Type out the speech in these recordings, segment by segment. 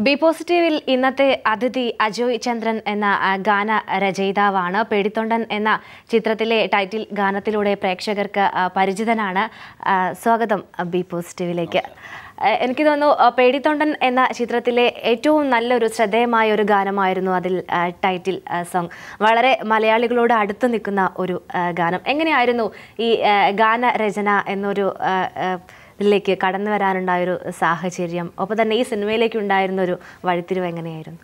B പോസിറ്റീവിൽ ഇന്നത്തെ അതിഥി അജോയ് ചന്ദ്രൻ എന്ന ആ, ഗാന രചയിതാവാണ് പേടിത്തൊണ്ടൻ എന്ന ചിത്രത്തിലെ ടൈറ്റിൽ ഗാനത്തിലൂടെ പ്രേക്ഷകർക്ക് ആ, പരിചിതനാണ് ആ, സ്വാഗതം ആ, ബി പോസിറ്റീവിലേക്ക് ആ, എനിക്ക് തോന്നുന്നു ആ, പേടിത്തൊണ്ടൻ എന്ന ചിത്രത്തിലെ ഏറ്റവും നല്ലൊരു ശ്രദ്ധേയമായ ഒരു ഗാനമായിരുന്നു അതിൽ ആ, ടൈറ്റിൽ ആ, സോങ് വളരെ മലയാളികളോട് അടുത്ത് നിൽക്കുന്ന ഒരു ആ, ഗാനം എങ്ങനെയായിരുന്നു ഈ ആ, ഗാനരചന എന്നൊരു ആ, ആ, ഇതിലേക്ക് കടന്നു വരാനുണ്ടായൊരു സാഹചര്യം ഒപ്പം തന്നെ ഈ സിനിമയിലേക്ക് ഉണ്ടായിരുന്ന ഒരു വഴിത്തിരിവ് എങ്ങനെയായിരുന്നു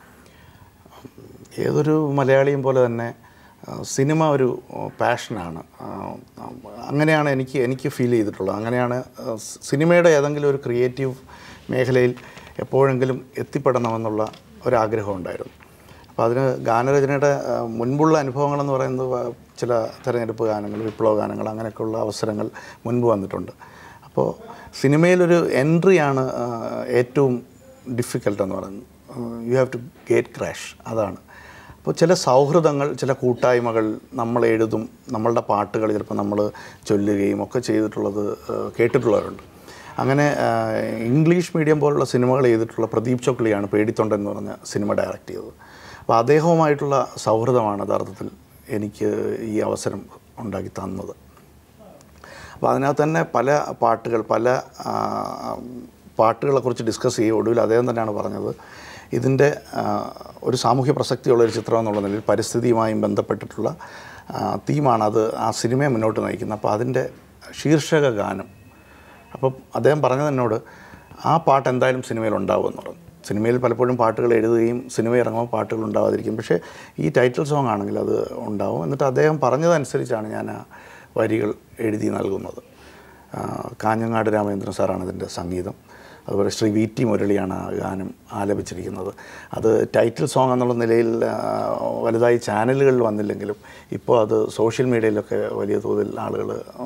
ഏതൊരു മലയാളിയും പോലെ തന്നെ ആ, സിനിമ ഒരു പാഷനാണ് അങ്ങനെയാണ് എനിക്ക് എനിക്ക് ഫീൽ ചെയ്തിട്ടുള്ളത് അങ്ങനെയാണ് ആ, സ് സിനിമയുടെ ഏതെങ്കിലും ഒരു ക്രിയേറ്റീവ് മേഖലയിൽ എപ്പോഴെങ്കിലും എത്തിപ്പെടണമെന്നുള്ള ഒരാഗ്രഹം ഉണ്ടായിരുന്നു അപ്പോൾ അതിന് ഗാനരചനയുടെ ആ, മുൻപുള്ള അനുഭവങ്ങളെന്ന് പറയുന്നത് വ- ചില തിരഞ്ഞെടുപ്പ് ഗാനങ്ങൾ വിപ്ലവ ഗാനങ്ങൾ അങ്ങനെയൊക്കെയുള്ള അവസരങ്ങൾ മുൻപ് വന്നിട്ടുണ്ട് അപ്പോൾ സിനിമയിലൊരു എൻട്രിയാണ് ആ, ഏറ്റവും ഡിഫിക്കൽട്ട് എന്ന് പറയുന്നത് you have to gate crash അതാണ് അപ്പോൾ ചില സൗഹൃദങ്ങൾ ചില കൂട്ടായ്മകൾ നമ്മൾ എഴുതും നമ്മളുടെ പാട്ടുകൾ ചിലപ്പോൾ നമ്മൾ ചൊല്ലുകയും ഒക്കെ ചെയ്തിട്ടുള്ളത് ആ, കേട്ടിട്ടുള്ളവരുണ്ട് അങ്ങനെ ആ, ഇംഗ്ലീഷ് മീഡിയം പോലുള്ള സിനിമകൾ ചെയ്തിട്ടുള്ള പ്രദീപ് ചോക്ലിയാണ് പേടിത്തൊണ്ടൻ എന്ന് പറഞ്ഞ സിനിമ ഡയറക്റ്റ് ചെയ്തത് അപ്പോൾ അദ്ദേഹവുമായിട്ടുള്ള സൗഹൃദമാണ് യഥാർത്ഥത്തിൽ എനിക്ക് ഈ അവസരം ഉണ്ടാക്കി തന്നത് അപ്പോൾ അതിനകത്ത് തന്നെ പല പാട്ടുകൾ പല ആ, പാട്ടുകളെക്കുറിച്ച് ഡിസ്കസ് ചെയ്യും ഒടുവിൽ അദ്ദേഹം തന്നെയാണ് പറഞ്ഞത് ഇതിൻ്റെ ആ, ഒരു സാമൂഹ്യ പ്രസക്തിയുള്ള ഒരു ചിത്രം എന്നുള്ള നിലയിൽ പരിസ്ഥിതിയുമായും ബന്ധപ്പെട്ടിട്ടുള്ള തീമാണ് അത് ആ സിനിമയെ മുന്നോട്ട് നയിക്കുന്നത് അപ്പോൾ അതിൻ്റെ ശീർഷക ഗാനം അപ്പോൾ അദ്ദേഹം പറഞ്ഞത് എന്നോട് ആ പാട്ട് എന്തായാലും സിനിമയിൽ ഉണ്ടാവുമെന്ന് പറഞ്ഞു സിനിമയിൽ പലപ്പോഴും പാട്ടുകൾ എഴുതുകയും സിനിമ ഇറങ്ങുമ്പോൾ പാട്ടുകൾ ഉണ്ടാവാതിരിക്കും പക്ഷേ ഈ ടൈറ്റിൽ സോങ് ആണെങ്കിൽ അത് ഉണ്ടാവും എന്നിട്ട് അദ്ദേഹം പറഞ്ഞതനുസരിച്ചാണ് ഞാൻ ആ വരികൾ എഴുതി നൽകുന്നത് ആ, കാഞ്ഞങ്ങാട് രാമചന്ദ്രൻ സാറാണ് ഇതിൻ്റെ സംഗീതം അതുപോലെ ശ്രീ വി ടി മുരളിയാണ് ആ ഗാനം ആലപിച്ചിരിക്കുന്നത് അത് ടൈറ്റിൽ സോങ് എന്നുള്ള നിലയിൽ ആ, വലുതായി ചാനലുകളിൽ വന്നില്ലെങ്കിലും ഇപ്പോൾ അത് സോഷ്യൽ മീഡിയയിലൊക്കെ വലിയ തോതിൽ ആളുകൾ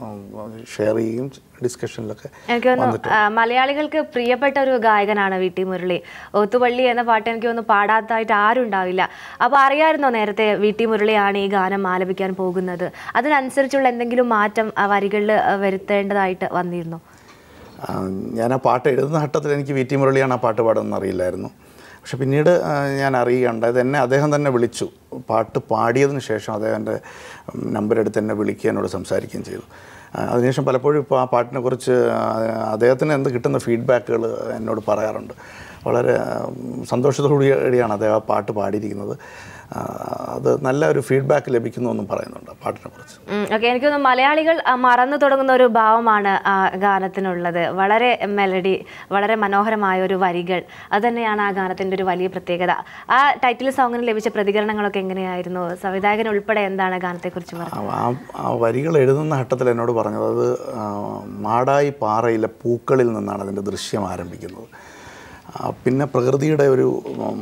ഷെയർ ചെയ്യുകയും ഡിസ്കഷനിലൊക്കെ എനിക്ക് തോന്നുന്നു ആ, മലയാളികൾക്ക് പ്രിയപ്പെട്ട ഒരു ഗായകനാണ് വി ടി മുരളി ഒത്തുപള്ളി എന്ന പാട്ട് എനിക്ക് തോന്നുന്നു പാടാത്തതായിട്ട് ആരും ഉണ്ടാവില്ല അപ്പോൾ അറിയാമായിരുന്നോ നേരത്തെ വി ടി മുരളിയാണ് ഈ ഗാനം ആലപിക്കാൻ പോകുന്നത് അതിനനുസരിച്ചുള്ള എന്തെങ്കിലും മാറ്റം ആ വരികളിൽ വരുത്തേണ്ടതായിട്ട് വന്നിരുന്നു ആ, ഞാൻ ആ പാട്ട് എഴുതുന്ന ഘട്ടത്തിൽ എനിക്ക് വി ടി മുരളിയാണ് ആ പാട്ട് പാടുന്നത് അറിയില്ലായിരുന്നു പക്ഷെ പിന്നീട് ആ, ഞാൻ അറിയുകയുണ്ടായത് എന്നെ അദ്ദേഹം തന്നെ വിളിച്ചു പാട്ട് പാടിയതിന് ശേഷം അദ്ദേഹം എൻ്റെ നമ്പർ എടുത്ത് എന്നെ വിളിക്കുക എന്നോട് സംസാരിക്കുകയും ചെയ്തു ആ, അതിനുശേഷം പലപ്പോഴും ഇപ്പോൾ ആ പാട്ടിനെക്കുറിച്ച് ആ, അദ്ദേഹത്തിന് എന്ത് കിട്ടുന്ന ഫീഡ്ബാക്കുകൾ എന്നോട് പറയാറുണ്ട് വളരെ ഉം, സന്തോഷത്തോടുകൂടിയാണ് അദ്ദേഹം ആ പാട്ട് പാടിയിരിക്കുന്നത് ആ, അത് നല്ല ഒരു ഫീഡ്ബാക്ക് ലഭിക്കുന്നു എന്നും പറയുന്നുണ്ട് ആ പാട്ടിനെക്കുറിച്ച് ഓക്കെ എനിക്ക് തോന്നുന്നു മലയാളികൾ ആ, മറന്നു തുടങ്ങുന്ന ഒരു ഭാവമാണ് ആ ഗാനത്തിനുള്ളത് വളരെ മെലഡി വളരെ മനോഹരമായ ഒരു വരികൾ അത് തന്നെയാണ് ആ ഗാനത്തിൻ്റെ ഒരു വലിയ പ്രത്യേകത ആ ടൈറ്റിൽ സോങ്ങിന് ലഭിച്ച പ്രതികരണങ്ങളൊക്കെ എങ്ങനെയായിരുന്നു സംവിധായകൻ ഉൾപ്പെടെ എന്താണ് ഗാനത്തെക്കുറിച്ച് പറഞ്ഞത് ആ ആ വരികൾ എഴുതുന്ന ഘട്ടത്തിൽ എന്നോട് പറഞ്ഞത് അത് ആ, മാടായി പാറയിലെ പൂക്കളിൽ നിന്നാണ് അതിൻ്റെ ദൃശ്യം ആരംഭിക്കുന്നത് ആ, പിന്നെ പ്രകൃതിയുടെ ഒരു ഉം,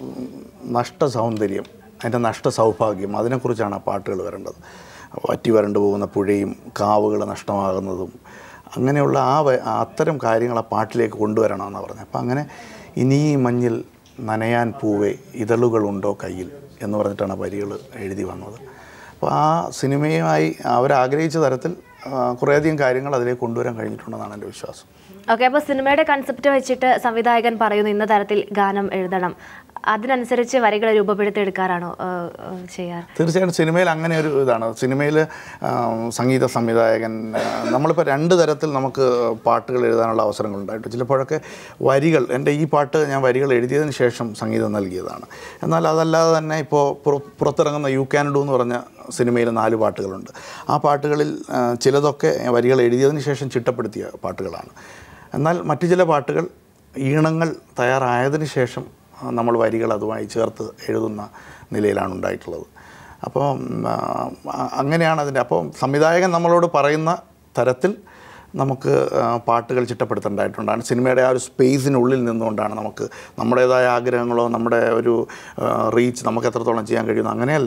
നഷ്ട സൗന്ദര്യം അതിൻ്റെ നഷ്ട സൗഭാഗ്യം അതിനെക്കുറിച്ചാണ് ആ പാട്ടുകൾ വരേണ്ടത് വറ്റി വരണ്ടു പോകുന്ന പുഴയും കാവുകൾ നഷ്ടമാകുന്നതും അങ്ങനെയുള്ള ആ വ- ആ അത്തരം കാര്യങ്ങൾ ആ പാട്ടിലേക്ക് കൊണ്ടുവരണമെന്നാണ് പറഞ്ഞത് അപ്പം അങ്ങനെ ഇനി ഈ മഞ്ഞിൽ നനയാൻ പൂവേ ഇതളുകളുണ്ടോ കയ്യിൽ എന്ന് പറഞ്ഞിട്ടാണ് ആ വരികൾ എഴുതി വന്നത് അപ്പോൾ ആ സിനിമയുമായി അവരാഗ്രഹിച്ച തരത്തിൽ ആ, കുറേയധികം കാര്യങ്ങൾ അതിലേക്ക് കൊണ്ടുവരാൻ കഴിഞ്ഞിട്ടുണ്ടെന്നാണ് എൻ്റെ വിശ്വാസം ഓക്കെ അപ്പോൾ സിനിമയുടെ കൺസെപ്റ്റ് വെച്ചിട്ട് സംവിധായകൻ പറയുന്നു ഇന്ന തരത്തിൽ ഗാനം എഴുതണം അതിനനുസരിച്ച് വരികൾ രൂപപ്പെടുത്തിയെടുക്കാറാണോ ആ, ആ, ചെയ്യാറ് തീർച്ചയായിട്ടും സിനിമയിൽ അങ്ങനെ ഒരു ഇതാണ് സിനിമയിൽ സംഗീത സംവിധായകൻ ആ, നമ്മളിപ്പോൾ രണ്ട് തരത്തിൽ നമുക്ക് പാട്ടുകൾ എഴുതാനുള്ള അവസരങ്ങൾ ഉണ്ടായിട്ട് ചിലപ്പോഴൊക്കെ വരികൾ എൻ്റെ ഈ പാട്ട് ഞാൻ വരികൾ എഴുതിയതിന് ശേഷം സംഗീതം നൽകിയതാണ് എന്നാൽ അതല്ലാതെ തന്നെ ഇപ്പോൾ പുറ- പുറത്തിറങ്ങുന്ന യു ക്യാൻ ഡു എന്ന് പറഞ്ഞ സിനിമയിൽ നാല് പാട്ടുകളുണ്ട് ആ പാട്ടുകളിൽ ആ, ചിലതൊക്കെ വരികൾ എഴുതിയതിന് ശേഷം ചിട്ടപ്പെടുത്തിയ പാട്ടുകളാണ് എന്നാൽ മറ്റു ചില പാട്ടുകൾ ഈണങ്ങൾ തയ്യാറായതിന് ശേഷം ആ, നമ്മൾ വരികൾ അതുമായി ചേർത്ത് എഴുതുന്ന നിലയിലാണ് ഉണ്ടായിട്ടുള്ളത് അപ്പോൾ അങ്ങനെയാണ് അതിൻ്റെ അപ്പോൾ സംവിധായകൻ നമ്മളോട് പറയുന്ന തരത്തിൽ നമുക്ക് ആ, പാട്ടുകൾ ചിട്ടപ്പെടുത്തേണ്ടതായിട്ടുണ്ടാണ് സിനിമയുടെ ആ ഒരു സ്പേസിനുള്ളിൽ നിന്നുകൊണ്ടാണ് നമുക്ക് നമ്മുടേതായ ആഗ്രഹങ്ങളോ നമ്മുടെ ഒരു റീച്ച് നമുക്ക് എത്രത്തോളം ചെയ്യാൻ കഴിയുന്നു അങ്ങനെയല്ല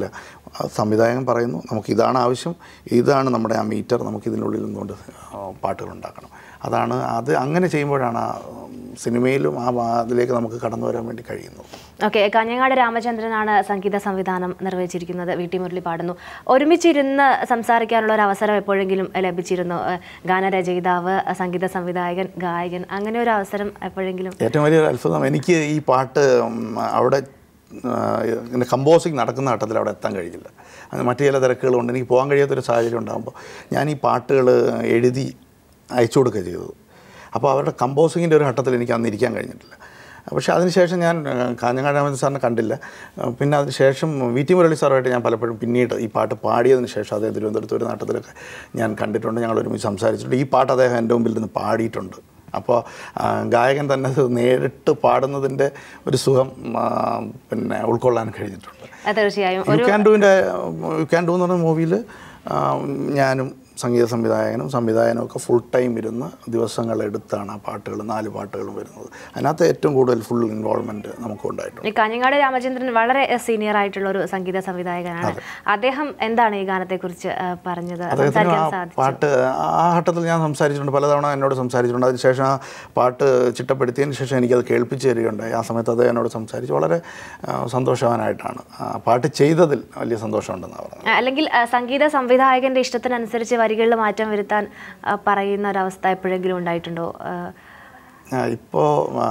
ആ സംവിധായകൻ പറയുന്നു നമുക്ക് ഇതാണ് ആവശ്യം ഇതാണ് നമ്മുടെ ആ മീറ്റർ നമുക്ക് ഇതിനുള്ളിൽ നിന്നുകൊണ്ട് പാട്ടുകൾ ഉണ്ടാക്കണം അതാണ് അത് അങ്ങനെ ചെയ്യുമ്പോഴാണ് ആ ഉം, സിനിമയിലും ആ ഭാ- അതിലേക്ക് നമുക്ക് കടന്നു വരാൻ വേണ്ടി കഴിയുന്നത് ഓക്കെ കാഞ്ഞങ്ങാട് രാമചന്ദ്രനാണ് സംഗീത സംവിധാനം നിർവഹിച്ചിരിക്കുന്നത് വി ടി മുരളി പാടുന്നു ഒരുമിച്ചിരുന്ന് സംസാരിക്കാനുള്ള ഒരു അവസരം എപ്പോഴെങ്കിലും ലഭിച്ചിരുന്നു ഏഹ് ഗാനരചയിതാവ് സംഗീത സംവിധായകൻ ഗായകൻ അങ്ങനെ ഒരു അവസരം എപ്പോഴെങ്കിലും ഏറ്റവും വലിയൊരു അത്ഭുതം എനിക്ക് ഈ പാട്ട് ഉം, അവിടെ ആ, ഇങ്ങനെ കമ്പോസിങ് നടക്കുന്ന ഘട്ടത്തിൽ അവിടെ എത്താൻ കഴിഞ്ഞില്ല അത് മറ്റു ചില തിരക്കുകളുണ്ട് എനിക്ക് പോകാൻ കഴിയാത്തൊരു സാഹചര്യം ഉണ്ടാകുമ്പോൾ ഞാൻ ഈ പാട്ടുകൾ എഴുതി അയച്ചു കൊടുക്കുക ചെയ്തത് അപ്പോൾ അവരുടെ കമ്പോസിങ്ങിൻ്റെ ഒരു ഘട്ടത്തിൽ എനിക്ക് അന്ന് ഇരിക്കാൻ കഴിഞ്ഞിട്ടില്ല പക്ഷേ അതിനുശേഷം ഞാൻ ആ, കാഞ്ഞങ്ങാട് രാമചന്ദ്രൻ സാറിനെ കണ്ടില്ല ആ, പിന്നെ അതിനുശേഷം വി ടി മുരളി സാറുമായിട്ട് ഞാൻ പലപ്പോഴും പിന്നീട് ഈ പാട്ട് പാടിയതിന് ശേഷം അദ്ദേഹം തിരുവനന്തപുരത്ത് ഒരു നാട്ടത്തിലൊക്കെ ഞാൻ കണ്ടിട്ടുണ്ട് ഞങ്ങൾ ഒരുമിച്ച് സംസാരിച്ചിട്ടുണ്ട് ഈ പാട്ട് അദ്ദേഹം എൻ്റെ മുമ്പിൽ നിന്ന് പാടിയിട്ടുണ്ട് അപ്പോൾ ആ, ഗായകൻ തന്നെ അത് നേരിട്ട് പാടുന്നതിൻ്റെ ഒരു സുഖം ആ, പിന്നെ ഉൾക്കൊള്ളാൻ കഴിഞ്ഞിട്ടുണ്ട് ഏഹ് തീർച്ചയായും യു ക്യാൻ ഡൂവിൻ്റെ യു ക്യാൻ ഡൂ എന്ന് പറഞ്ഞ മൂവിയിൽ ഞാനും സംഗീത സംവിധായകനും സംവിധായകനും ഒക്കെ ഫുൾ ടൈം ഇരുന്ന് ദിവസങ്ങളെടുത്താണ് ആ പാട്ടുകൾ നാല് പാട്ടുകളും വരുന്നത് അതിനകത്ത് ഏറ്റവും കൂടുതൽ ഫുൾ ഇൻവോൾവ്മെൻറ്റ് നമുക്ക് ഉണ്ടായിട്ടുണ്ട് ഈ കാഞ്ഞങ്ങാട് രാമചന്ദ്രൻ വളരെ സീനിയർ ആയിട്ടുള്ള ഒരു സംഗീത സംവിധായകനാണ് അദ്ദേഹം എന്താണ് ഈ ഗാനത്തെക്കുറിച്ച് ഏഹ് പറഞ്ഞത് അദ്ദേഹത്തിന് സംസാരിക്കാൻ ആ സാധിച്ചു പാട്ട് ആ ഘട്ടത്തിൽ ഞാൻ സംസാരിച്ചിട്ടുണ്ട് പലതവണ എന്നോട് സംസാരിച്ചിട്ടുണ്ട് അതിനുശേഷം ആ പാട്ട് ചിട്ടപ്പെടുത്തിയതിന് ശേഷം എനിക്കത് കേൾപ്പിച്ച് തരികയുണ്ടായി ആ സമയത്ത് അദ്ദേഹം എന്നോട് സംസാരിച്ച് വളരെ ആ, സന്തോഷവാനായിട്ടാണ് ആ പാട്ട് ചെയ്തതിൽ വലിയ സന്തോഷമുണ്ടെന്നാണ് പറഞ്ഞത് അല്ലെങ്കിൽ ആ, സംഗീത സംവിധായകന്റെ ഇഷ്ടത്തിനനുസരിച്ച് വരികളിൽ മാറ്റം വരുത്താൻ ആ, പറയുന്ന ഒരവസ്ഥ എപ്പോഴെങ്കിലും ഉണ്ടായിട്ടുണ്ടോ ആ, ഇപ്പോൾ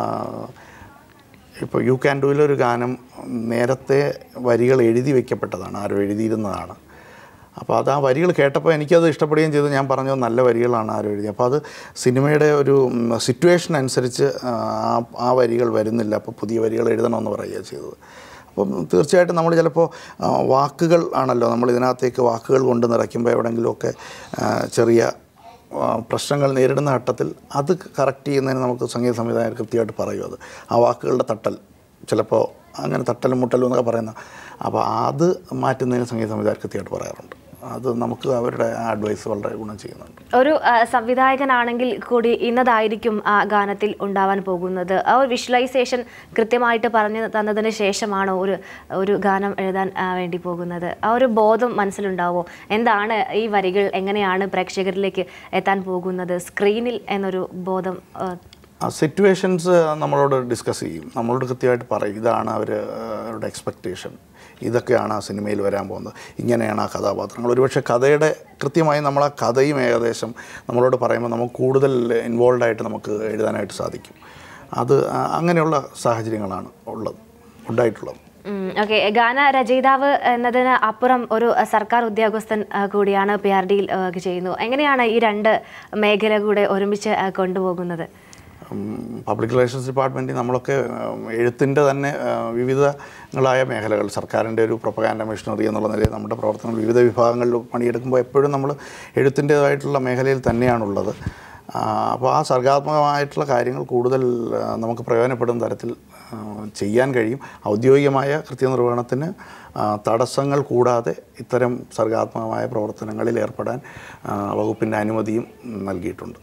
ഇപ്പോൾ യു ക്യാൻ ഡൂയിലൊരു ഗാനം നേരത്തെ വരികൾ എഴുതി വെക്കപ്പെട്ടതാണ് ആരോ എഴുതിയിരുന്നതാണ് അപ്പോൾ അത് ആ വരികൾ കേട്ടപ്പോൾ എനിക്കത് ഇഷ്ടപ്പെടുകയും ചെയ്തു ഞാൻ പറഞ്ഞു നല്ല വരികളാണ് ആരോ എഴുതി അപ്പോൾ അത് സിനിമയുടെ ഒരു സിറ്റുവേഷൻ അനുസരിച്ച് ആ, ആ വരികൾ വരുന്നില്ല അപ്പോൾ പുതിയ വരികൾ എഴുതണമെന്ന് പറയുക ചെയ്തത് അപ്പം തീർച്ചയായിട്ടും നമ്മൾ ചിലപ്പോൾ ആ, വാക്കുകൾ ആണല്ലോ നമ്മൾ ഇതിനകത്തേക്ക് വാക്കുകൾ കൊണ്ട് നിറയ്ക്കുമ്പോൾ എവിടെയെങ്കിലുമൊക്കെ ആ, ചെറിയ ആ, പ്രശ്നങ്ങൾ നേരിടുന്ന ഘട്ടത്തിൽ അത് കറക്റ്റ് ചെയ്യുന്നതിന് നമുക്ക് സംഗീത സംവിധായകർ കൃത്യമായിട്ട് പറയും അത് ആ വാക്കുകളുടെ തട്ടൽ ചിലപ്പോൾ അങ്ങനെ തട്ടലും മുട്ടലും എന്നൊക്കെ പറയുന്ന അപ്പോൾ അത് മാറ്റുന്നതിന് സംഗീത സംവിധായകർ കൃത്യമായിട്ട് പറയാറുണ്ട് അത് നമുക്ക് അവരുടെ അഡ്വൈസ് വളരെ ഗുണം ചെയ്യുന്നുണ്ട് ഒരു ആ, സംവിധായകനാണെങ്കിൽ കൂടി ഇന്നതായിരിക്കും ആ ഗാനത്തിൽ ഉണ്ടാവാൻ പോകുന്നത് ആ ഒരു വിഷ്വലൈസേഷൻ കൃത്യമായിട്ട് പറഞ്ഞു തന്നതിന് ശേഷമാണോ ഒരു ഒരു ഗാനം എഴുതാൻ ആ, വേണ്ടി പോകുന്നത് ആ ഒരു ബോധം മനസ്സിലുണ്ടാവോ എന്താണ് ഈ വരികൾ എങ്ങനെയാണ് പ്രേക്ഷകരിലേക്ക് എത്താൻ പോകുന്നത് സ്ക്രീനിൽ എന്നൊരു ബോധം ആ, ആ സിറ്റുവേഷൻസ് നമ്മളോട് ഡിസ്കസ് ചെയ്യും നമ്മളോട് കൃത്യമായിട്ട് പറയും ഇതാണ് അവർ അവരുടെ എക്സ്പെക്റ്റേഷൻ ഇതൊക്കെയാണ് ആ സിനിമയിൽ വരാൻ പോകുന്നത് ഇങ്ങനെയാണ് ആ കഥാപാത്രങ്ങൾ ഒരുപക്ഷെ കഥയുടെ കൃത്യമായി നമ്മൾ ആ കഥയും ഏകദേശം നമ്മളോട് പറയുമ്പോൾ നമുക്ക് കൂടുതൽ ഇൻവോൾവ് ആയിട്ട് നമുക്ക് എഴുതാനായിട്ട് സാധിക്കും അത് ആ, അങ്ങനെയുള്ള സാഹചര്യങ്ങളാണ് ഉള്ളത് ഉണ്ടായിട്ടുള്ളത് ഓക്കെ ഗാന രചയിതാവ് എന്നതിന് അപ്പുറം ഒരു അഹ്, സർക്കാർ ഉദ്യോഗസ്ഥൻ അഹ്, കൂടിയാണ് പി ആർ ഡിയിൽ ചെയ്യുന്നു എങ്ങനെയാണ് ഈ രണ്ട് മേഖല കൂടെ ഒരുമിച്ച് അഹ്, കൊണ്ടുപോകുന്നത് പബ്ലിക് റിലേഷൻസ് ഡിപ്പാർട്ട്മെൻറ്റിൽ നമ്മളൊക്കെ എഴുത്തിൻ്റെ തന്നെ ആ, വിവിധങ്ങളായ മേഖലകൾ സർക്കാരിൻ്റെ ഒരു പ്രൊപ്പഗാൻഡ മിഷണറി എന്നുള്ള നിലയിൽ നമ്മുടെ പ്രവർത്തനങ്ങൾ വിവിധ വിഭാഗങ്ങളിൽ പണിയെടുക്കുമ്പോൾ എപ്പോഴും നമ്മൾ എഴുത്തിൻ്റേതായിട്ടുള്ള മേഖലയിൽ തന്നെയാണുള്ളത് ആ, അപ്പോൾ ആ സർഗാത്മകമായിട്ടുള്ള കാര്യങ്ങൾ കൂടുതൽ ആ, നമുക്ക് പ്രയോജനപ്പെടുന്ന തരത്തിൽ ആ, ചെയ്യാൻ കഴിയും ഔദ്യോഗികമായ കൃത്യനിർവഹണത്തിന് ആ, തടസ്സങ്ങൾ കൂടാതെ ഇത്തരം സർഗാത്മകമായ പ്രവർത്തനങ്ങളിൽ ഏർപ്പെടാൻ ആ, വകുപ്പിൻ്റെ അനുമതിയും നൽകിയിട്ടുണ്ട്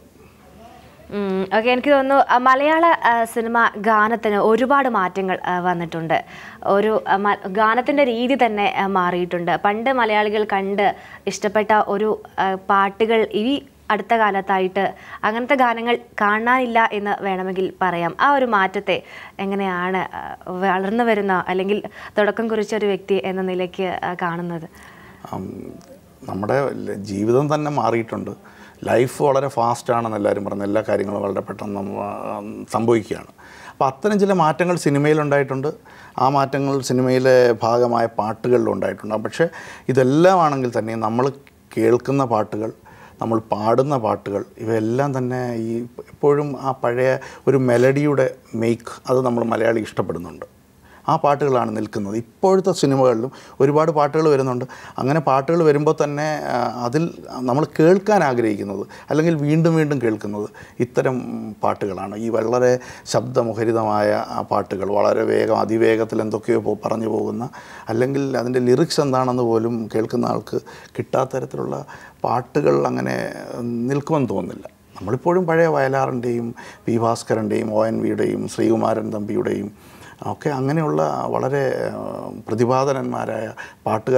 ഓക്കെ എനിക്ക് തോന്നുന്നു അഹ്, മലയാള അഹ്, സിനിമ ഗാനത്തിന് ഒരുപാട് മാറ്റങ്ങൾ അഹ്, വന്നിട്ടുണ്ട് ഒരു അഹ്, മ- ഗാനത്തിൻ്റെ രീതി തന്നെ അഹ്, മാറിയിട്ടുണ്ട് പണ്ട് മലയാളികൾ കണ്ട് ഇഷ്ടപ്പെട്ട ഒരു അഹ്, പാട്ടുകൾ ഈ അടുത്ത കാലത്തായിട്ട് അങ്ങനത്തെ ഗാനങ്ങൾ കാണാനില്ല എന്ന് വേണമെങ്കിൽ പറയാം ആ ഒരു മാറ്റത്തെ എങ്ങനെയാണ് അഹ്, വളർന്നു വരുന്ന അല്ലെങ്കിൽ തുടക്കം കുറിച്ച ഒരു വ്യക്തി എന്ന നിലയ്ക്ക് അഹ്, കാണുന്നത് ഉം, നമ്മുടെ ല- ജീവിതം തന്നെ മാറിയിട്ടുണ്ട് ലൈഫ് വളരെ ഫാസ്റ്റാണെന്ന് എല്ലാവരും പറഞ്ഞു എല്ലാ കാര്യങ്ങളും വളരെ പെട്ടെന്ന് നമ്മ- ഉം, സംഭവിക്കുകയാണ് അപ്പോൾ അത്തരം ചില മാറ്റങ്ങൾ സിനിമയിലുണ്ടായിട്ടുണ്ട് ആ മാറ്റങ്ങൾ സിനിമയിലെ ഭാഗമായ പാട്ടുകളിലും ഉണ്ടായിട്ടുണ്ട് പക്ഷേ ഇതെല്ലാം ആണെങ്കിൽ തന്നെ നമ്മൾ കേൾക്കുന്ന പാട്ടുകൾ നമ്മൾ പാടുന്ന പാട്ടുകൾ ഇവയെല്ലാം തന്നെ ഈ എപ്പോഴും ആ പഴയ ഒരു മെലഡിയുടെ മേക്ക് അത് നമ്മൾ മലയാളി ഇഷ്ടപ്പെടുന്നുണ്ട് ആ പാട്ടുകളാണ് നിൽക്കുന്നത് ഇപ്പോഴത്തെ സിനിമകളിലും ഒരുപാട് പാട്ടുകൾ വരുന്നുണ്ട് അങ്ങനെ പാട്ടുകൾ വരുമ്പോൾ തന്നെ ആ, അതിൽ നമ്മൾ കേൾക്കാൻ ആഗ്രഹിക്കുന്നത് അല്ലെങ്കിൽ വീണ്ടും വീണ്ടും കേൾക്കുന്നത് ഇത്തരം പാട്ടുകളാണ് ഈ വളരെ ശബ്ദമുഖരിതമായ ആ പാട്ടുകൾ വളരെ വേഗം അതിവേഗത്തിൽ എന്തൊക്കെയോ പോ- പറഞ്ഞു പോകുന്ന അല്ലെങ്കിൽ അതിൻ്റെ ലിറിക്സ് എന്താണെന്ന് പോലും കേൾക്കുന്ന ആൾക്ക് കിട്ടാത്ത തരത്തിലുള്ള പാട്ടുകൾ അങ്ങനെ നിൽക്കുമെന്ന് തോന്നുന്നില്ല നമ്മളിപ്പോഴും പഴയ വയലാറിൻ്റെയും പി ഭാസ്കരൻ്റെയും ഒ എൻ വിയുടെയും ശ്രീകുമാരൻ തമ്പിയുടെയും ഒക്കെ അങ്ങനെയുള്ള വളരെ ആ, പ്രതിപാദനന്മാരായ പാട്ടുകാരുടെ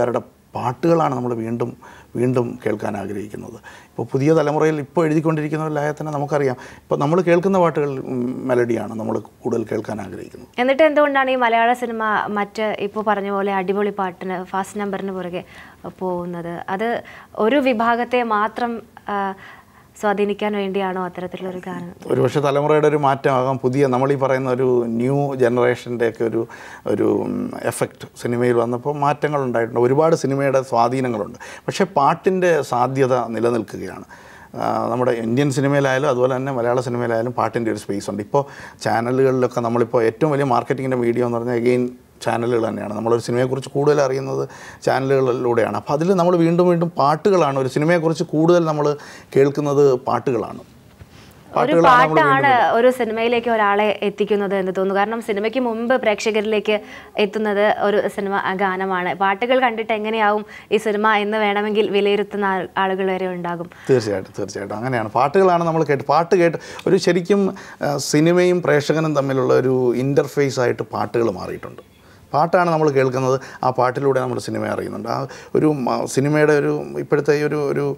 പാട്ടുകളാണ് നമ്മൾ വീണ്ടും വീണ്ടും കേൾക്കാൻ ആഗ്രഹിക്കുന്നത് ഇപ്പോൾ പുതിയ തലമുറയിൽ ഇപ്പോൾ എഴുതിക്കൊണ്ടിരിക്കുന്നവരിലായ തന്നെ നമുക്കറിയാം ഇപ്പോൾ നമ്മൾ കേൾക്കുന്ന പാട്ടുകൾ ഉം, മെലഡിയാണ് നമ്മൾ കൂടുതൽ കേൾക്കാൻ ആഗ്രഹിക്കുന്നത് എന്നിട്ട് എന്തുകൊണ്ടാണ് ഈ മലയാള സിനിമ മറ്റ് ഇപ്പോൾ പറഞ്ഞ പോലെ അടിപൊളി പാട്ടിന് ഫാസ്റ്റ് നമ്പറിന് പുറകെ പോകുന്നത് അത് ഒരു വിഭാഗത്തെ മാത്രം ആ, സ്വാധീനിക്കാൻ വേണ്ടിയാണോ അത്തരത്തിലുള്ളൊരു കാരണം ഒരുപക്ഷെ തലമുറയുടെ ഒരു മാറ്റമാകാം പുതിയ നമ്മൾ ഈ പറയുന്ന ഒരു ന്യൂ ജനറേഷൻ്റെയൊക്കെ ഒരു ഒരു എഫക്റ്റ് സിനിമയിൽ വന്നപ്പോൾ മാറ്റങ്ങൾ ഉണ്ടായിട്ടുണ്ട് ഒരുപാട് സിനിമയുടെ സ്വാധീനങ്ങളുണ്ട് പക്ഷേ പാട്ടിൻ്റെ സാധ്യത നിലനിൽക്കുകയാണ് ആ, നമ്മുടെ ഇന്ത്യൻ സിനിമയിലായാലും അതുപോലെ തന്നെ മലയാള സിനിമയിലായാലും പാട്ടിൻ്റെ ഒരു സ്പേസ് ഉണ്ട് ഇപ്പോൾ ചാനലുകളിലൊക്കെ നമ്മളിപ്പോൾ ഏറ്റവും വലിയ മാർക്കറ്റിങ്ങിൻ്റെ മീഡിയ എന്ന് പറഞ്ഞാൽ എഗെയിൻ ചാനലുകൾ തന്നെയാണ് നമ്മളൊരു സിനിമയെക്കുറിച്ച് കൂടുതൽ അറിയുന്നത് ചാനലുകളിലൂടെയാണ് അപ്പോൾ അതിൽ നമ്മൾ വീണ്ടും വീണ്ടും പാട്ടുകളാണ് ഒരു സിനിമയെക്കുറിച്ച് കൂടുതൽ നമ്മൾ കേൾക്കുന്നത് പാട്ടുകളാണ് ഒരു പാട്ടുകളാണ് നമ്മൾ പാട്ടാണ് ഒരു സിനിമയിലേക്ക് ഒരാളെ എത്തിക്കുന്നത് എന്ന് തോന്നുന്നു കാരണം സിനിമയ്ക്ക് മുമ്പ് പ്രേക്ഷകരിലേക്ക് എത്തുന്നത് ഒരു സിനിമ ഗാനമാണ് പാട്ടുകൾ കണ്ടിട്ട് എങ്ങനെയാവും ഈ സിനിമ എന്ന് വേണമെങ്കിൽ വിലയിരുത്തുന്ന ആൾ- ആളുകൾ വരെ ഉണ്ടാകും തീർച്ചയായിട്ടും തീർച്ചയായിട്ടും അങ്ങനെയാണ് പാട്ടുകളാണ് നമ്മൾ കേട്ട് പാട്ട് കേട്ട് ഒരു ശരിക്കും ആ, സിനിമയും പ്രേക്ഷകനും തമ്മിലുള്ള ഒരു ഇൻ്റർഫേസ് ആയിട്ട് പാട്ടുകൾ മാറിയിട്ടുണ്ട് പാട്ടാണ് നമ്മൾ കേൾക്കുന്നത് ആ പാട്ടിലൂടെ നമ്മൾ സിനിമ അറിയുന്നുണ്ട് ആ ഒരു മ- സിനിമയുടെ ഒരു ഇപ്പോഴത്തെ ഈ ഒരു ഒരു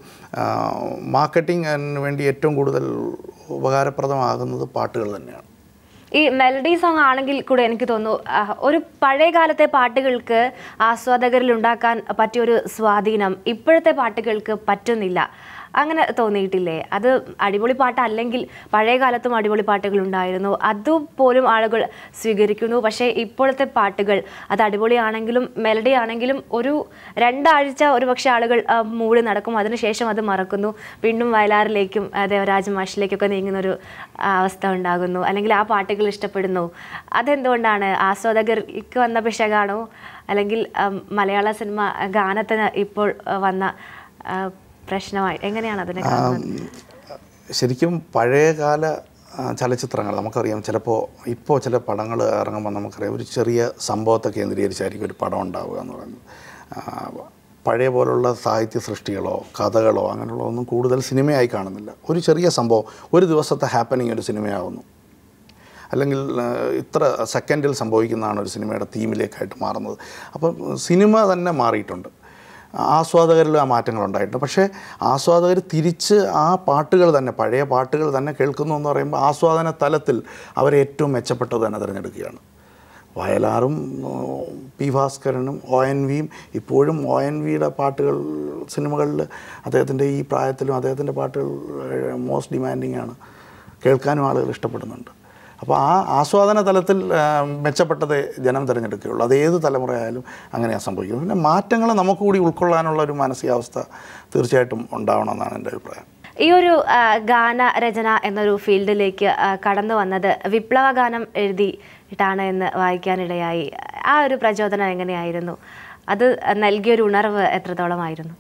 മാർക്കറ്റിംഗ് വേണ്ടി ഏറ്റവും കൂടുതൽ ഉപകാരപ്രദമാകുന്നത് പാട്ടുകൾ തന്നെയാണ് ഈ മെലഡി സോങ് ആണെങ്കിൽ കൂടെ എനിക്ക് തോന്നുന്നു ആ, ഒരു പഴയ കാലത്തെ പാട്ടുകൾക്ക് ആസ്വാദകരിൽ ഉണ്ടാക്കാൻ പറ്റിയൊരു സ്വാധീനം ഇപ്പോഴത്തെ പാട്ടുകൾക്ക് പറ്റുന്നില്ല അങ്ങനെ തോന്നിയിട്ടില്ലേ അത് അടിപൊളി പാട്ടല്ലെങ്കിൽ പഴയ കാലത്തും അടിപൊളി പാട്ടുകൾ ഉണ്ടായിരുന്നു അതുപോലും ആളുകൾ സ്വീകരിക്കുന്നു പക്ഷേ ഇപ്പോഴത്തെ പാട്ടുകൾ അത് അടിപൊളിയാണെങ്കിലും മെലഡി ആണെങ്കിലും ഒരു രണ്ടാഴ്ച ഒരു പക്ഷേ ആളുകൾ ആ, മൂടി നടക്കും അതിനുശേഷം അത് മറക്കുന്നു വീണ്ടും വയലാറിലേക്കും ആ, ദേവരാജ മാഷിലേക്കൊക്കെ നീങ്ങുന്ന ഒരു ആ, അവസ്ഥ ഉണ്ടാകുന്നു അല്ലെങ്കിൽ ആ പാട്ടുകൾ ഇഷ്ടപ്പെടുന്നു അതെന്തുകൊണ്ടാണ് ആസ്വാദകർക്ക് വന്ന പിശകാണോ അല്ലെങ്കിൽ ആ, മലയാള സിനിമ ഗാനത്തിന് ഇപ്പോൾ ആ, വന്ന ആ, പ്രശ്നമായി എങ്ങനെയാണ് അതിനെ കാണുന്നത് ശരിക്കും പഴയകാല ആ, ചലച്ചിത്രങ്ങൾ നമുക്കറിയാം ചിലപ്പോൾ ഇപ്പോൾ ചില പടങ്ങൾ ഇറങ്ങുമ്പോൾ നമുക്കറിയാം ഒരു ചെറിയ സംഭവത്തെ കേന്ദ്രീകരിച്ചായിരിക്കും ഒരു പടം ഉണ്ടാവുക എന്ന് പറയുന്നത് ആ, പഴയ പോലുള്ള സാഹിത്യ സൃഷ്ടികളോ കഥകളോ അങ്ങനെയുള്ള ഒന്നും കൂടുതൽ സിനിമയായി കാണുന്നില്ല ഒരു ചെറിയ സംഭവം ഒരു ദിവസത്തെ ഹാപ്പനിങ് ഒരു സിനിമയാവുന്നു അല്ലെങ്കിൽ ആ, ഇത്ര സെക്കൻഡിൽ സംഭവിക്കുന്നതാണ് ഒരു സിനിമയുടെ തീമിലേക്കായിട്ട് മാറുന്നത് അപ്പം സിനിമ തന്നെ മാറിയിട്ടുണ്ട് ആസ്വാദകരിൽ ആ മാറ്റങ്ങൾ ഉണ്ടായിട്ടുണ്ട് പക്ഷേ ആസ്വാദകർ തിരിച്ച് ആ പാട്ടുകൾ തന്നെ പഴയ പാട്ടുകൾ തന്നെ കേൾക്കുന്നു എന്ന് പറയുമ്പോൾ ആസ്വാദന തലത്തിൽ അവരെ ഏറ്റവും മെച്ചപ്പെട്ടത് തന്നെ തിരഞ്ഞെടുക്കുകയാണ് വയലാറും ഉം, പി ഭാസ്കരനും ഒ എൻ വിയും ഇപ്പോഴും ഒ എൻ വിയുടെ പാട്ടുകൾ സിനിമകളിൽ അദ്ദേഹത്തിൻ്റെ ഈ പ്രായത്തിലും അദ്ദേഹത്തിൻ്റെ പാട്ടുകൾ മോസ്റ്റ് ഡിമാൻഡിങ് ആണ് കേൾക്കാനും ആളുകൾ ഇഷ്ടപ്പെടുന്നുണ്ട് അപ്പോൾ ആ ആസ്വാദന തലത്തിൽ ആ, മെച്ചപ്പെട്ടതേ ജനം തിരഞ്ഞെടുക്കുകയുള്ളൂ അത് ഏത് തലമുറയായാലും അങ്ങനെയാണ് സംഭവിക്കുന്നത് പിന്നെ മാറ്റങ്ങൾ നമുക്ക് കൂടി ഉൾക്കൊള്ളാനുള്ള ഒരു മാനസികാവസ്ഥ തീർച്ചയായിട്ടും ഉണ്ടാവണമെന്നാണ് എൻ്റെ അഭിപ്രായം ഈ ഒരു ആ, ഗാനരചന എന്നൊരു ഫീൽഡിലേക്ക് ആ, കടന്നു വന്നത് വിപ്ലവ ഗാനം എഴുതിയിട്ടാണ് എന്ന് വായിക്കാനിടയായി ആ ഒരു പ്രചോദനം എങ്ങനെയായിരുന്നു അത് നൽകിയൊരു ഉണർവ് എത്രത്തോളമായിരുന്നു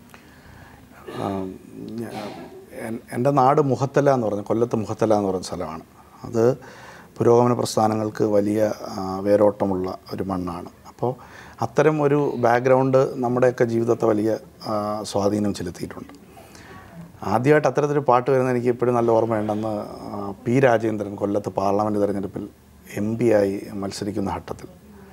ആം, ഞാ- എൻ- എൻ്റെ നാട് മുഹത്തല എന്ന് പറഞ്ഞ കൊല്ലത്ത് മുഹത്തല എന്ന് പറഞ്ഞ സ്ഥലമാണ് അത് പുരോഗമന പ്രസ്ഥാനങ്ങൾക്ക് വലിയ ആ, വേരോട്ടമുള്ള ഒരു മണ്ണാണ് അപ്പോൾ അത്തരം ഒരു ബാക്ക്ഗ്രൗണ്ട് നമ്മുടെയൊക്കെ ജീവിതത്തെ വലിയ ആ, സ്വാധീനം ചെലുത്തിയിട്ടുണ്ട് ആദ്യമായിട്ട് അത്തരത്തിലൊരു പാട്ട് വരുന്നത് എനിക്ക് ഇപ്പോഴും നല്ല ഓർമ്മയുണ്ടെന്ന് ആ, പി രാജേന്ദ്രൻ കൊല്ലത്ത് പാർലമെൻറ്റ് തെരഞ്ഞെടുപ്പിൽ എം പി ആയി മത്സരിക്കുന്ന ഘട്ടത്തിൽ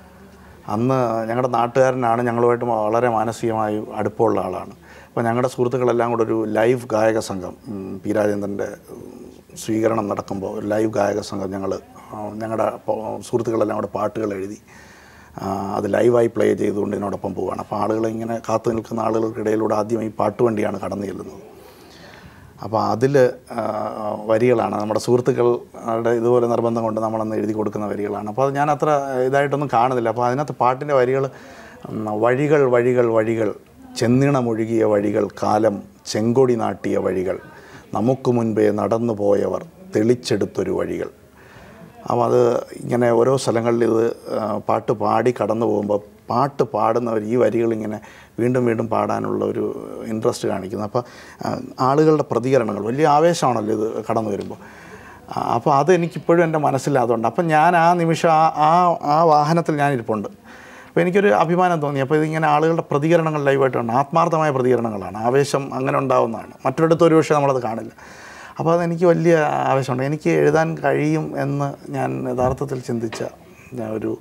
അന്ന് ഞങ്ങളുടെ നാട്ടുകാരനാണ് ഞങ്ങളുമായിട്ട് വളരെ മാനസികമായി അടുപ്പമുള്ള ആളാണ് അപ്പോൾ ഞങ്ങളുടെ സുഹൃത്തുക്കളെല്ലാം കൂടെ ഒരു ലൈവ് ഗായക സംഘം ഉം, പി രാജേന്ദ്രൻ്റെ ഉം, സ്വീകരണം നടക്കുമ്പോൾ ഒരു ലൈവ് ഗായക സംഘം ഞങ്ങൾ ഞങ്ങളുടെ പ- സുഹൃത്തുക്കളെല്ലാം കൂടെ പാട്ടുകൾ എഴുതി ആ, അത് ലൈവായി പ്ലേ ചെയ്തുകൊണ്ട് ഇതിനോടൊപ്പം പോവുകയാണ് അപ്പോൾ ആളുകൾ ഇങ്ങനെ കാത്തു നിൽക്കുന്ന ആളുകൾക്കിടയിലൂടെ ആദ്യം ഈ പാട്ടുവണ്ടിയാണ് കടന്നു ചെല്ലുന്നത് അപ്പോൾ അതിൽ വരികളാണ് നമ്മുടെ സുഹൃത്തുക്കളുടെ ഇതുപോലെ നിർബന്ധം കൊണ്ട് നമ്മളന്ന് എഴുതി കൊടുക്കുന്ന വരികളാണ് അപ്പോൾ അത് ഞാൻ അത്ര ഇതായിട്ടൊന്നും കാണുന്നില്ല അപ്പോൾ അതിനകത്ത് പാട്ടിൻ്റെ വരികൾ ഉം, വഴികൾ വഴികൾ വഴികൾ ചെന്നിണമൊഴുകിയ വഴികൾ കാലം ചെങ്കൊടി നാട്ടിയ വഴികൾ നമുക്ക് മുൻപേ നടന്നു പോയവർ തെളിച്ചെടുത്തൊരു വഴികൾ അപ്പോൾ അത് ഇങ്ങനെ ഓരോ സ്ഥലങ്ങളിൽ ഇത് ആ, പാട്ട് പാടി കടന്നു പോകുമ്പോൾ പാട്ട് പാടുന്നവർ ഈ വരികൾ ഇങ്ങനെ വീണ്ടും വീണ്ടും പാടാനുള്ള ഒരു ഇൻട്രസ്റ്റ് കാണിക്കുന്നു അപ്പോൾ ആ, ആളുകളുടെ പ്രതികരണങ്ങൾ വലിയ ആവേശമാണല്ലോ ഇത് കടന്നു വരുമ്പോൾ ആ, അപ്പോൾ അത് എനിക്കിപ്പോഴും എൻ്റെ മനസ്സിലാതുണ്ട് അപ്പം ഞാൻ ആ നിമിഷം ആ ആ ആ വാഹനത്തിൽ ഞാൻ ഇരിപ്പുണ്ട് അപ്പോൾ എനിക്കൊരു അഭിമാനം തോന്നി അപ്പോൾ ഇതിങ്ങനെ ആളുകളുടെ പ്രതികരണങ്ങൾ ലൈവായിട്ടുണ്ട് ആത്മാർത്ഥമായ പ്രതികരണങ്ങളാണ് ആവേശം അങ്ങനെ ഉണ്ടാവുന്നതാണ് മറ്റൊരിടത്ത് ഒരു പക്ഷേ നമ്മളത് കാണില്ല അപ്പോൾ അതെനിക്ക് വലിയ ആവേശമുണ്ട് എനിക്ക് എഴുതാൻ കഴിയും എന്ന് ഞാൻ യഥാർത്ഥത്തിൽ ചിന്തിച്ച ഞാൻ ഒരു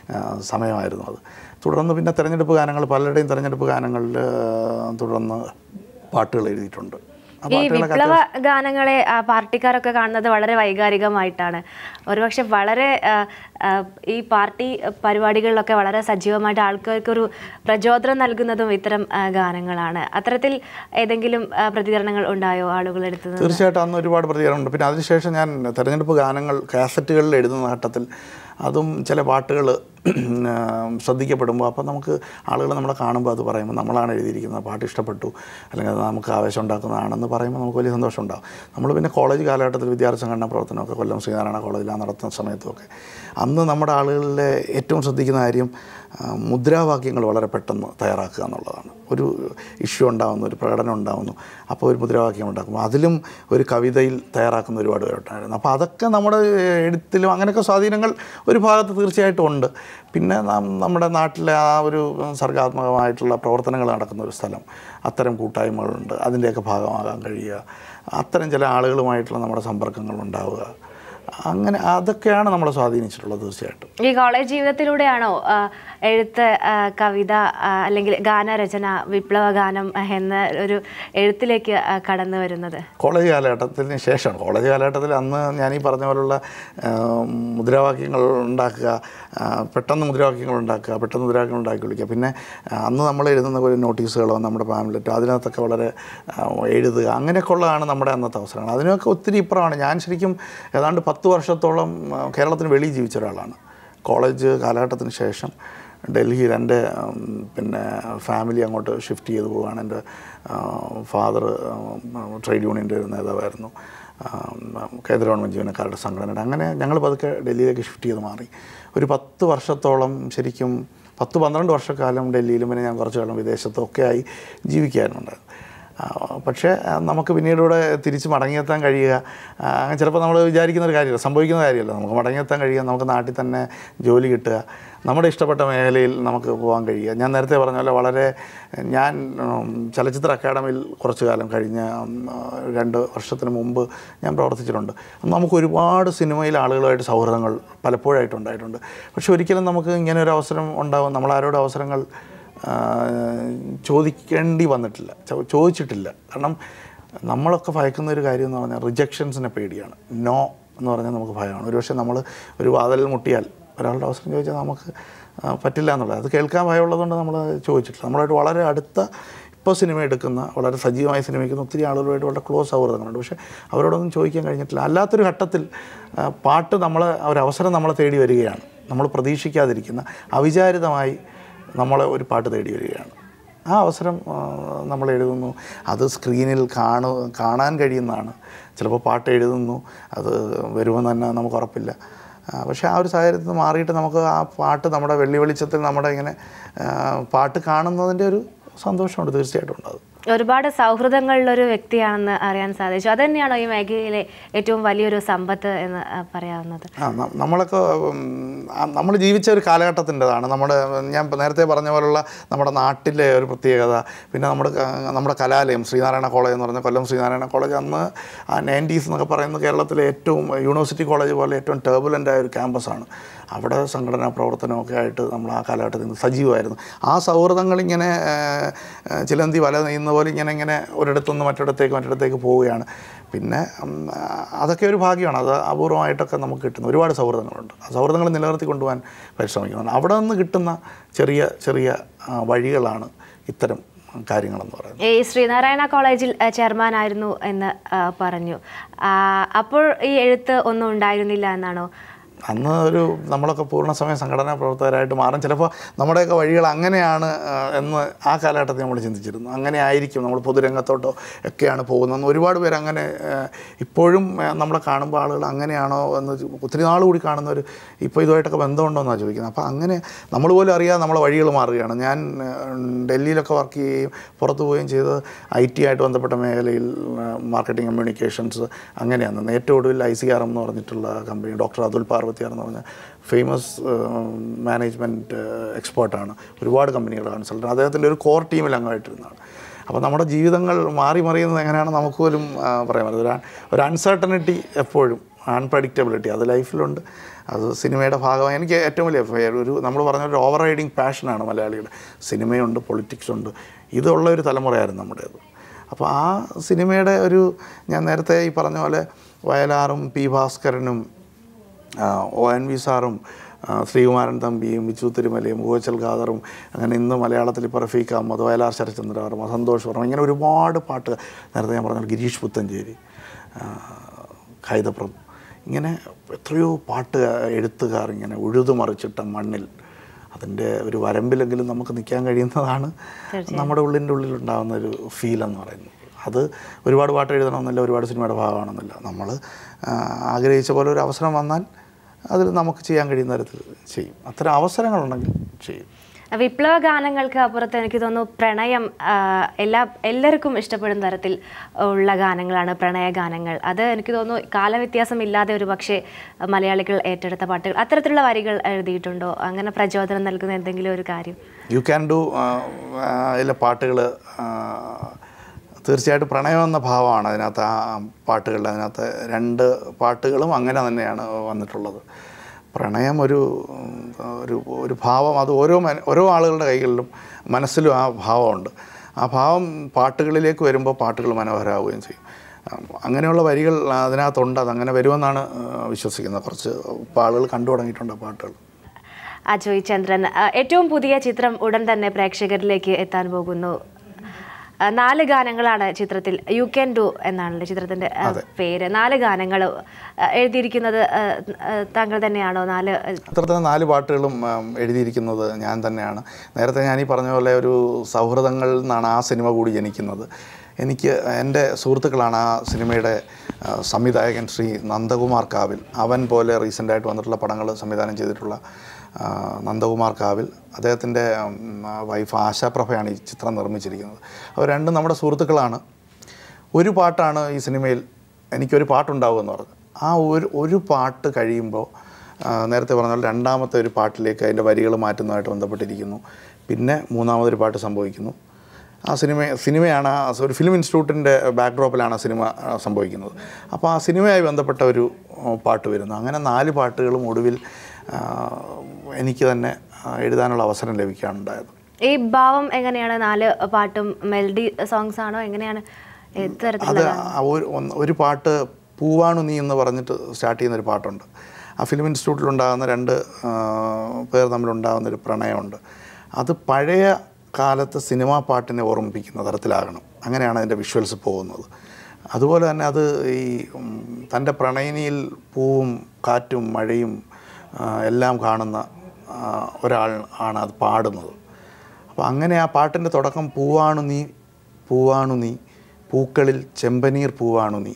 ആ, സമയമായിരുന്നു അത് തുടർന്ന് പിന്നെ തിരഞ്ഞെടുപ്പ് ഗാനങ്ങൾ പലരുടെയും തിരഞ്ഞെടുപ്പ് ഗാനങ്ങളിൽ ആ, തുടർന്ന് പാട്ടുകൾ എഴുതിയിട്ടുണ്ട് ആ ഈ പാട്ടുകളൊക്കെ വിപ്ലവ ഗാനങ്ങളെ ആ, പാർട്ടിക്കാരൊക്കെ കാണുന്നത് വളരെ വൈകാരികമായിട്ടാണ് ഒരുപക്ഷെ വളരെ ആ, ആ, ഈ പാർട്ടി പരിപാടികളിലൊക്കെ വളരെ സജീവമായിട്ട് ആൾക്കാർക്കൊരു പ്രചോദനം നൽകുന്നതും ഇത്തരം ആ, ഗാനങ്ങളാണ് അത്തരത്തിൽ ഏതെങ്കിലും ആ, പ്രതികരണങ്ങൾ ഉണ്ടായോ ആളുകളെടുത്ത് നിന്ന്? തീർച്ചയായിട്ടും അന്ന് ഒരുപാട് പ്രതികരണമുണ്ട് പിന്നെ അതിനുശേഷം ഞാൻ തെരഞ്ഞെടുപ്പ് ഗാനങ്ങൾ കാസറ്റുകളിൽ എഴുതുന്ന ഘട്ടത്തിൽ അതും ചില പാട്ടുകൾ ശ്രദ്ധിക്കപ്പെടുമ്പോൾ അപ്പോൾ നമുക്ക് ആളുകൾ നമ്മളെ കാണുമ്പോൾ അത് പറയുമ്പോൾ നമ്മളാണ് എഴുതിയിരിക്കുന്നത് പാട്ട് ഇഷ്ടപ്പെട്ടു അല്ലെങ്കിൽ അത് നമുക്ക് ആവേശം ഉണ്ടാക്കുന്നതാണെന്ന് പറയുമ്പോൾ നമുക്ക് വലിയ സന്തോഷം ഉണ്ടാകും നമ്മൾ പിന്നെ കോളേജ് കാലഘട്ടത്തിൽ വിദ്യാർത്ഥി സംഘടനാ പ്രവർത്തനമൊക്കെ കൊല്ലം ശ്രീനാരായണ കോളേജിൽ നടത്തുന്ന സമയത്തുമൊക്കെ അന്ന് നമ്മുടെ ആളുകളിലെ ഏറ്റവും ശ്രദ്ധിക്കുന്ന കാര്യം ആ, മുദ്രാവാക്യങ്ങൾ വളരെ പെട്ടെന്ന് തയ്യാറാക്കുക എന്നുള്ളതാണ് ഒരു ഇഷ്യൂ ഉണ്ടാകുന്നു ഒരു പ്രകടനം ഉണ്ടാകുന്നു അപ്പോൾ ഒരു മുദ്രാവാക്യം ഉണ്ടാക്കും അതിലും ഒരു കവിതയിൽ തയ്യാറാക്കുന്ന ഒരുപാട് പേരുണ്ടായിരുന്നു അപ്പോൾ അതൊക്കെ നമ്മുടെ എഴുത്തിലും അങ്ങനെയൊക്കെ സ്വാധീനങ്ങൾ ഒരു ഭാഗത്ത് തീർച്ചയായിട്ടും ഉണ്ട് പിന്നെ നാം നമ്മുടെ നാട്ടിലെ ആ ഒരു സർഗാത്മകമായിട്ടുള്ള പ്രവർത്തനങ്ങൾ നടക്കുന്ന ഒരു സ്ഥലം അത്തരം കൂട്ടായ്മകളുണ്ട് അതിൻ്റെയൊക്കെ ഭാഗമാകാൻ കഴിയുക അത്തരം ചില ആളുകളുമായിട്ടുള്ള നമ്മുടെ സമ്പർക്കങ്ങൾ ഉണ്ടാവുക അങ്ങനെ അതൊക്കെയാണ് നമ്മളെ സ്വാധീനിച്ചിട്ടുള്ളത് തീർച്ചയായിട്ടും ഈ കോളേജ് ജീവിതത്തിലൂടെയാണോ ആ, എഴുത്ത് ആ, കവിത ആ, അല്ലെങ്കിൽ ഗാനരചന വിപ്ലവ ഗാനം എന്ന ഒരു എഴുത്തിലേക്ക് ആ, കടന്നു വരുന്നത് കോളേജ് കാലഘട്ടത്തിന് ശേഷമാണ് കോളേജ് കാലഘട്ടത്തിൽ അന്ന് ഞാൻ ഈ പറഞ്ഞ പോലുള്ള ആ, മുദ്രാവാക്യങ്ങൾ ഉണ്ടാക്കുക ആ, പെട്ടെന്ന് മുദ്രാവാക്യങ്ങൾ ഉണ്ടാക്കുക പെട്ടെന്ന് മുദ്രാവാക്യങ്ങൾ ഉണ്ടാക്കി വിളിക്കുക പിന്നെ ആ, അന്ന് നമ്മൾ എഴുതുന്ന ഒരു നോട്ടീസുകളോ നമ്മുടെ പാമ്പ്ലെറ്റോ അതിനകത്തൊക്കെ വളരെ ആ, എഴുതുക അങ്ങനെയൊക്കെ ഉള്ളതാണ് നമ്മുടെ അന്നത്തെ അവസരങ്ങൾ അതിനൊക്കെ ഒത്തിരി ഇപ്പുറമാണ് ഞാൻ ശരിക്കും ഏതാണ്ട് പത്ത് വർഷത്തോളം ആ, കേരളത്തിന് വെളിയിൽ ജീവിച്ച ഒരാളാണ് കോളേജ് കാലഘട്ടത്തിന് ശേഷം ഡൽഹിയിൽ എൻ്റെ ഉം, പിന്നെ ഫാമിലി അങ്ങോട്ട് ഷിഫ്റ്റ് ചെയ്ത് പോവുകയാണ് എൻ്റെ ഫാദർ ട്രേഡ് യൂണിയൻ്റെ ഒരു നേതാവായിരുന്നു ഉം, കേന്ദ്ര ഗവൺമെൻറ് ജീവനക്കാരുടെ സംഘടനയുടെ അങ്ങനെ ഞങ്ങൾ പതുക്കെ ഡൽഹിയിലേക്ക് ഷിഫ്റ്റ് ചെയ്ത് മാറി ഒരു പത്ത് വർഷത്തോളം ശരിക്കും പത്ത് പന്ത്രണ്ട് വർഷക്കാലം ഡൽഹിയിലും പിന്നെ ഞാൻ കുറച്ച് കാലം വിദേശത്തും ഒക്കെ ആയി ജീവിക്കാനുണ്ടായിരുന്നു ആ, പക്ഷേ ആ, നമുക്ക് പിന്നീട് ഇവിടെ തിരിച്ച് മടങ്ങിയെത്താൻ കഴിയുക ആ, അങ്ങനെ ചിലപ്പോൾ നമ്മൾ വിചാരിക്കുന്ന ഒരു കാര്യമല്ല സംഭവിക്കുന്ന കാര്യമല്ല നമുക്ക് മടങ്ങിയെത്താൻ കഴിയുക നമുക്ക് നാട്ടിൽ തന്നെ ജോലി കിട്ടുക നമ്മുടെ ഇഷ്ടപ്പെട്ട മേഖലയിൽ നമുക്ക് പോകാൻ കഴിയുക ഞാൻ നേരത്തെ പറഞ്ഞ പോലെ വളരെ ഞാൻ ഉം, ചലച്ചിത്ര അക്കാദമിയിൽ കുറച്ച് കാലം കഴിഞ്ഞ ഉം, രണ്ട് വർഷത്തിന് മുമ്പ് ഞാൻ പ്രവർത്തിച്ചിട്ടുണ്ട് അന്ന് നമുക്ക് ഒരുപാട് സിനിമയിൽ ആളുകളുമായിട്ട് സൗഹൃദങ്ങൾ പലപ്പോഴായിട്ട് ഉണ്ടായിട്ടുണ്ട് പക്ഷെ ഒരിക്കലും നമുക്ക് ഇങ്ങനെ ഒരു അവസരം ഉണ്ടാവും നമ്മളാരോട് അവസരങ്ങൾ ആ, ചോദിക്കേണ്ടി വന്നിട്ടില്ല ചോ- ചോദിച്ചിട്ടില്ല കാരണം നമ്മളൊക്കെ ഭയക്കുന്ന ഒരു കാര്യം എന്ന് പറഞ്ഞാൽ റിജക്ഷൻസിനെ പേടിയാണ് നോ എന്ന് പറഞ്ഞാൽ നമുക്ക് ഭയമാണ് ഒരുപക്ഷെ നമ്മൾ ഒരു വാതിൽ മുട്ടിയാൽ ഒരാളുടെ അവസരം ചോദിച്ചാൽ നമുക്ക് ആ, പറ്റില്ല എന്നുള്ളത് അത് കേൾക്കാൻ ഭയമുള്ളതുകൊണ്ട് നമ്മൾ ചോദിച്ചിട്ടില്ല നമ്മളായിട്ട് വളരെ അടുത്ത ഇപ്പോൾ സിനിമ എടുക്കുന്ന വളരെ സജീവമായി സിനിമയ്ക്കുന്ന ഒത്തിരി ആളുകളുമായിട്ട് വളരെ ക്ലോസ് സൗഹൃദങ്ങളുണ്ട് പക്ഷേ അവരോടൊന്നും ചോദിക്കാൻ കഴിഞ്ഞിട്ടില്ല അല്ലാത്തൊരു ഘട്ടത്തിൽ ആ, പാട്ട് നമ്മളെ ഒരു അവസരം നമ്മളെ തേടി വരികയാണ് നമ്മൾ പ്രതീക്ഷിക്കാതിരിക്കുന്ന അവിചാരിതമായി നമ്മളെ ഒരു പാട്ട് തേടി വരികയാണ് ആ അവസരം ആ, നമ്മൾ എഴുതുന്നു അത് സ്ക്രീനിൽ കാണു കാണാൻ കഴിയുന്നതാണ് ചിലപ്പോൾ പാട്ട് എഴുതുന്നു അത് വരുമെന്ന് തന്നെ നമുക്ക് ഉറപ്പില്ല ആ, പക്ഷേ ആ ഒരു സാഹചര്യത്തിൽ നിന്ന് മാറിയിട്ട് നമുക്ക് ആ പാട്ട് നമ്മുടെ വെള്ളി വെളിച്ചത്തിൽ നമ്മുടെ ഇങ്ങനെ ആ, പാട്ട് കാണുന്നതിൻ്റെ ഒരു സന്തോഷമുണ്ട് തീർച്ചയായിട്ടും ഉണ്ട് അത് ഒരുപാട് സൗഹൃദങ്ങളിലൊരു വ്യക്തിയാണെന്ന് അറിയാൻ സാധിച്ചു അതുതന്നെയാണോ ഈ മേഖലയിലെ ഏറ്റവും വലിയൊരു സമ്പത്ത് എന്ന് ആ, പറയാവുന്നത് ആ ന- നമ്മളൊക്കെ നമ്മൾ ജീവിച്ച ഒരു കാലഘട്ടത്തിൻ്റെതാണ് നമ്മുടെ ഞാൻ ഇപ്പം നേരത്തെ പറഞ്ഞ പോലുള്ള നമ്മുടെ നാട്ടിലെ ഒരു പ്രത്യേകത പിന്നെ നമ്മുടെ ക- നമ്മുടെ കലാലയം ശ്രീനാരായണ കോളേജ് എന്ന് പറഞ്ഞ കൊല്ലം ശ്രീനാരായണ കോളേജ് അന്ന് ആ നയൻറ്റീസ് എന്നൊക്കെ പറയുന്നത് കേരളത്തിലെ ഏറ്റവും യൂണിവേഴ്സിറ്റി കോളേജ് പോലെ ഏറ്റവും ടേബുലൻ്റ് ആയ ഒരു ക്യാമ്പസാണ് അവിടെ സംഘടനാ പ്രവർത്തനമൊക്കെ ആയിട്ട് നമ്മൾ ആ കാലഘട്ടത്തിൽ നിന്ന് സജീവമായിരുന്നു ആ സൗഹൃദങ്ങൾ ഇങ്ങനെ ഏഹ്, ഏഹ്, ചിലന്തി വല നെയ്യുന്ന പോലെ ഇങ്ങനെ ഇങ്ങനെ ഒരിടത്തുനിന്ന് മറ്റിടത്തേക്ക് മറ്റിടത്തേക്ക് പോവുകയാണ് പിന്നെ ഉം, ആ, അതൊക്കെ ഒരു ഭാഗ്യമാണ് അത് അപൂർവമായിട്ടൊക്കെ നമുക്ക് കിട്ടുന്ന ഒരുപാട് സൗഹൃദങ്ങളുണ്ട് ആ സൗഹൃദങ്ങൾ നിലനിർത്തി കൊണ്ടുപോകാൻ പരിശ്രമിക്കുന്നുണ്ട് അവിടെ നിന്ന് കിട്ടുന്ന ചെറിയ ചെറിയ ആ, വഴികളാണ് ഇത്തരം കാര്യങ്ങളെന്ന് പറയുന്നത് ഈ ശ്രീനാരായണ കോളേജിൽ ആ, ചെയർമാനായിരുന്നു എന്ന് ആ, പറഞ്ഞു ആ, അപ്പോൾ ഈ എഴുത്ത് ഒന്നും ഉണ്ടായിരുന്നില്ല എന്നാണോ അന്ന് ഒരു നമ്മളൊക്കെ പൂർണ്ണസമയ സംഘടനാ പ്രവർത്തകരായിട്ട് മാറും ചിലപ്പോൾ നമ്മുടെയൊക്കെ വഴികൾ അങ്ങനെയാണ് ആ, എന്ന് ആ കാലഘട്ടത്തിൽ നമ്മൾ ചിന്തിച്ചിരുന്നു അങ്ങനെ ആയിരിക്കും നമ്മൾ പൊതുരംഗത്തോട്ടോ ഒക്കെയാണ് പോകുന്നതെന്ന് ഒരുപാട് പേര് അങ്ങനെ ആ, ഇപ്പോഴും ആ, നമ്മളെ കാണുമ്പോൾ ആളുകൾ അങ്ങനെയാണോ എന്ന് ചോ- ഒത്തിരി നാൾ കൂടി കാണുന്നവർ ഇപ്പോൾ ഇതുമായിട്ടൊക്കെ ബന്ധമുണ്ടോ എന്നാണ് ചോദിക്കുന്നത് അപ്പോൾ അങ്ങനെ നമ്മൾ പോലും അറിയാതെ നമ്മളെ വഴികൾ മാറുകയാണ് ഞാൻ ആ, ഡൽഹിയിലൊക്കെ വർക്ക് ചെയ്യുകയും പുറത്തു പോവുകയും ചെയ്തത് ഐ ടി ആയിട്ട് ബന്ധപ്പെട്ട മേഖലയിൽ മാർക്കറ്റിംഗ് കമ്മ്യൂണിക്കേഷൻസ് അങ്ങനെയാണ് ഏറ്റവും ഒടുവിൽ ഐ സി ആർ എം എന്ന് പറഞ്ഞിട്ടുള്ള കമ്പനി ഡോക്ടർ അതുൽ പാർവതിയാർ എന്ന് പറഞ്ഞ ഫേമസ് മാനേജ്മെൻറ്റ് എക്സ്പേർട്ടാണ് ഒരുപാട് കമ്പനികളുടെ കൺസൾട്ടൻ അദ്ദേഹത്തിൻ്റെ ഒരു കോർ ടീമിൽ അംഗമായിട്ടിരുന്നതാണ് അപ്പോൾ നമ്മുടെ ജീവിതങ്ങൾ മാറി മറിയുന്നത് എങ്ങനെയാണ് നമുക്ക് പോലും ആ, പറയാൻ പറ്റുന്നത് ഒരു ഒരു അൺസർട്ടനിറ്റി എപ്പോഴും അൺപ്രഡിക്റ്റബിലിറ്റി അത് ലൈഫിലുണ്ട് അത് സിനിമയുടെ ഭാഗമായി എനിക്ക് ഏറ്റവും വലിയ ഫേ- ഒരു നമ്മൾ പറഞ്ഞ ഒരു ഓവർ റൈഡിങ് പാഷനാണ് മലയാളിയുടെ സിനിമയുണ്ട് പൊളിറ്റിക്സ് ഉണ്ട് ഇതുള്ള ഒരു തലമുറയായിരുന്നു നമ്മുടേത് അപ്പോൾ ആ സിനിമയുടെ ഒരു ഞാൻ നേരത്തെ ഈ പറഞ്ഞ പോലെ വയലാറും പി ഭാസ്കരനും ആ, ഒ എൻ വി സാറും ആ, ശ്രീകുമാരൻ തമ്പിയും വിച്ചു തിരുമലയും ഗോച്ചൽ ഖാദറും അങ്ങനെ ഇന്ന് മലയാളത്തിൽ ഇപ്പോൾ റഫീഖ് അഹമ്മദ് വയലാർ ശരത്ചന്ദ്ര വർമ്മ സന്തോഷ് വർമ്മ ഇങ്ങനെ ഒരുപാട് പാട്ട് നേരത്തെ ഞാൻ പറഞ്ഞ ഗിരീഷ് പുത്തഞ്ചേരി ആ, ഖൈതപ്രഭു ഇങ്ങനെ എത്രയോ പാട്ട് എഴുത്തുകാർ ഇങ്ങനെ ഉഴുതുമറിച്ചിട്ട മണ്ണിൽ അതിൻ്റെ ഒരു വരമ്പിലെങ്കിലും നമുക്ക് നിൽക്കാൻ കഴിയുന്നതാണ് നമ്മുടെ ഉള്ളിൻ്റെ ഉള്ളിലുണ്ടാകുന്ന ഒരു ഫീൽ എന്ന് പറയുന്നത് അത് ഒരുപാട് പാട്ട് എഴുതണമെന്നില്ല ഒരുപാട് സിനിമയുടെ ഭാഗമാണെന്നില്ല നമ്മൾ ആഗ്രഹിച്ച പോലെ ഒരു അവസരം വന്നാൽ അതിൽ നമുക്ക് ചെയ്യാൻ കഴിയുന്ന തരത്തിൽ ചെയ്യും അത്തരം അവസരങ്ങളുണ്ടെങ്കിൽ ചെയ്യും വിപ്ലവ ഗാനങ്ങൾക്ക് അപ്പുറത്ത് എനിക്ക് തോന്നുന്നു പ്രണയം ആ, എല്ലാ എല്ലാവർക്കും ഇഷ്ടപ്പെടുന്ന തരത്തിൽ ഉള്ള ഗാനങ്ങളാണ് പ്രണയ ഗാനങ്ങൾ അത് എനിക്ക് തോന്നുന്നു കാലവ്യത്യാസം ഇല്ലാതെ ഒരു പക്ഷേ മലയാളികൾ ഏറ്റെടുത്ത പാട്ടുകൾ അത്തരത്തിലുള്ള വരികൾ എഴുതിയിട്ടുണ്ടോ അങ്ങനെ പ്രചോദനം നൽകുന്ന എന്തെങ്കിലും ഒരു കാര്യം യു ക്യാൻ ഡു അതിലെ പാട്ടുകൾ തീർച്ചയായിട്ടും പ്രണയം എന്ന ഭാവമാണ് അതിനകത്ത് ആ പാട്ടുകളിൽ അതിനകത്ത് രണ്ട് പാട്ടുകളും അങ്ങനെ തന്നെയാണ് വന്നിട്ടുള്ളത് പ്രണയം ഒരു ഉം, ഒരു ഒരു ഭാവം അത് ഓരോ മന- ഓരോ ആളുകളുടെ കൈകളിലും മനസ്സിലും ആ ഭാവമുണ്ട് ആ ഭാവം പാട്ടുകളിലേക്ക് വരുമ്പോൾ പാട്ടുകൾ മനോഹരമാവുകയും ചെയ്യും ഉം, അങ്ങനെയുള്ള വരികൾ അതിനകത്തുണ്ട് അതങ്ങനെ വരുമെന്നാണ് ആ, വിശ്വസിക്കുന്നത് കുറച്ച് ഇപ്പോൾ ആളുകൾ കണ്ടു തുടങ്ങിയിട്ടുണ്ട് ആ പാട്ടുകൾ അജോയ് ചന്ദ്രൻ ആ, ഏറ്റവും പുതിയ ചിത്രം ഉടൻ തന്നെ പ്രേക്ഷകരിലേക്ക് എത്താൻ പോകുന്നു ആ, നാല് ഗാനങ്ങളാണ് ചിത്രത്തിൽ യു ക്യാൻ ഡു എന്നാണല്ലോ ചിത്രത്തിന്റെ ആ, പേര് നാല് ഗാനങ്ങൾ ആ, എഴുതിയിരിക്കുന്നത് ആ, ആ, താങ്കൾ തന്നെയാണോ നാല് ചിത്രത്തിന് നാല് പാട്ടുകളും ഉം, എഴുതിയിരിക്കുന്നത് ഞാൻ തന്നെയാണ് നേരത്തെ ഞാൻ ഈ പറഞ്ഞ പോലെ ഒരു സൗഹൃദങ്ങളിൽ നിന്നാണ് ആ സിനിമ കൂടി ജനിക്കുന്നത് എനിക്ക് എൻ്റെ സുഹൃത്തുക്കളാണ് ആ സിനിമയുടെ ആ, സംവിധായകൻ ശ്രീ നന്ദകുമാർ കാവിൽ അവൻ പോലെ റീസെൻ്റായിട്ട് വന്നിട്ടുള്ള പടങ്ങൾ സംവിധാനം ചെയ്തിട്ടുള്ള ആ, നന്ദകുമാർ കാവിൽ അദ്ദേഹത്തിൻ്റെ വൈഫ് ആശാപ്രഭയാണ് ഈ ചിത്രം നിർമ്മിച്ചിരിക്കുന്നത് അവർ രണ്ടും നമ്മുടെ സുഹൃത്തുക്കളാണ് ഒരു പാട്ടാണ് ഈ സിനിമയിൽ എനിക്കൊരു പാട്ടുണ്ടാവുമെന്ന് പറഞ്ഞു ആ ഒരു ഒരു പാട്ട് കഴിയുമ്പോൾ ആ, നേരത്തെ പറഞ്ഞ പോലെ രണ്ടാമത്തെ ഒരു പാട്ടിലേക്ക് അതിൻ്റെ വരികൾ മാറ്റുന്നതുമായിട്ട് ബന്ധപ്പെട്ടിരിക്കുന്നു പിന്നെ മൂന്നാമതൊരു പാട്ട് സംഭവിക്കുന്നു ആ സിനിമ സിനിമയാണ് ആ ഒരു ഫിലിം ഇൻസ്റ്റിറ്റ്യൂട്ടിൻ്റെ ബാക്ക്ഡ്രോപ്പിലാണ് ആ സിനിമ ആ, സംഭവിക്കുന്നത് അപ്പോൾ ആ സിനിമയായി ബന്ധപ്പെട്ട ഒരു ആ, പാട്ട് വരുന്നു അങ്ങനെ നാല് പാട്ടുകളും ഒടുവിൽ ആ, എനിക്ക് തന്നെ ആ, എഴുതാനുള്ള അവസരം ലഭിക്കാനുണ്ടായത് ഈ ഭാവം എങ്ങനെയാണ് നാല് പാട്ടും മെലഡി സോങ്സ് ആണോ എങ്ങനെയാണ് ഏത് തരത്തിലുള്ള അത് ആ ഒരു ഒന്ന് ഒരു പാട്ട് പൂവാണു നീ എന്ന് പറഞ്ഞിട്ട് സ്റ്റാർട്ട് ചെയ്യുന്ന ഒരു പാട്ടുണ്ട് ആ ഫിലിം ഇൻസ്റ്റിറ്റ്യൂട്ടിലുണ്ടാകുന്ന രണ്ട് ആ, പേർ തമ്മിലുണ്ടാകുന്ന ഒരു പ്രണയമുണ്ട് അത് പഴയ കാലത്ത് സിനിമാ പാട്ടിനെ ഓർമ്മിപ്പിക്കുന്ന തരത്തിലാകണം അങ്ങനെയാണ് അതിൻ്റെ വിഷ്വൽസ് പോകുന്നത് അതുപോലെ തന്നെ അത് ഈ ഉം, തൻ്റെ പ്രണയിനിയിൽ പൂവും കാറ്റും മഴയും ആ, എല്ലാം കാണുന്ന ആ, ഒരാൾ ആണ് അത് പാടുന്നത് അപ്പോൾ അങ്ങനെ ആ പാട്ടിൻ്റെ തുടക്കം പൂവാണു നീ പൂവാണു നീ പൂക്കളിൽ ചെമ്പനീർ പൂവാണു നീ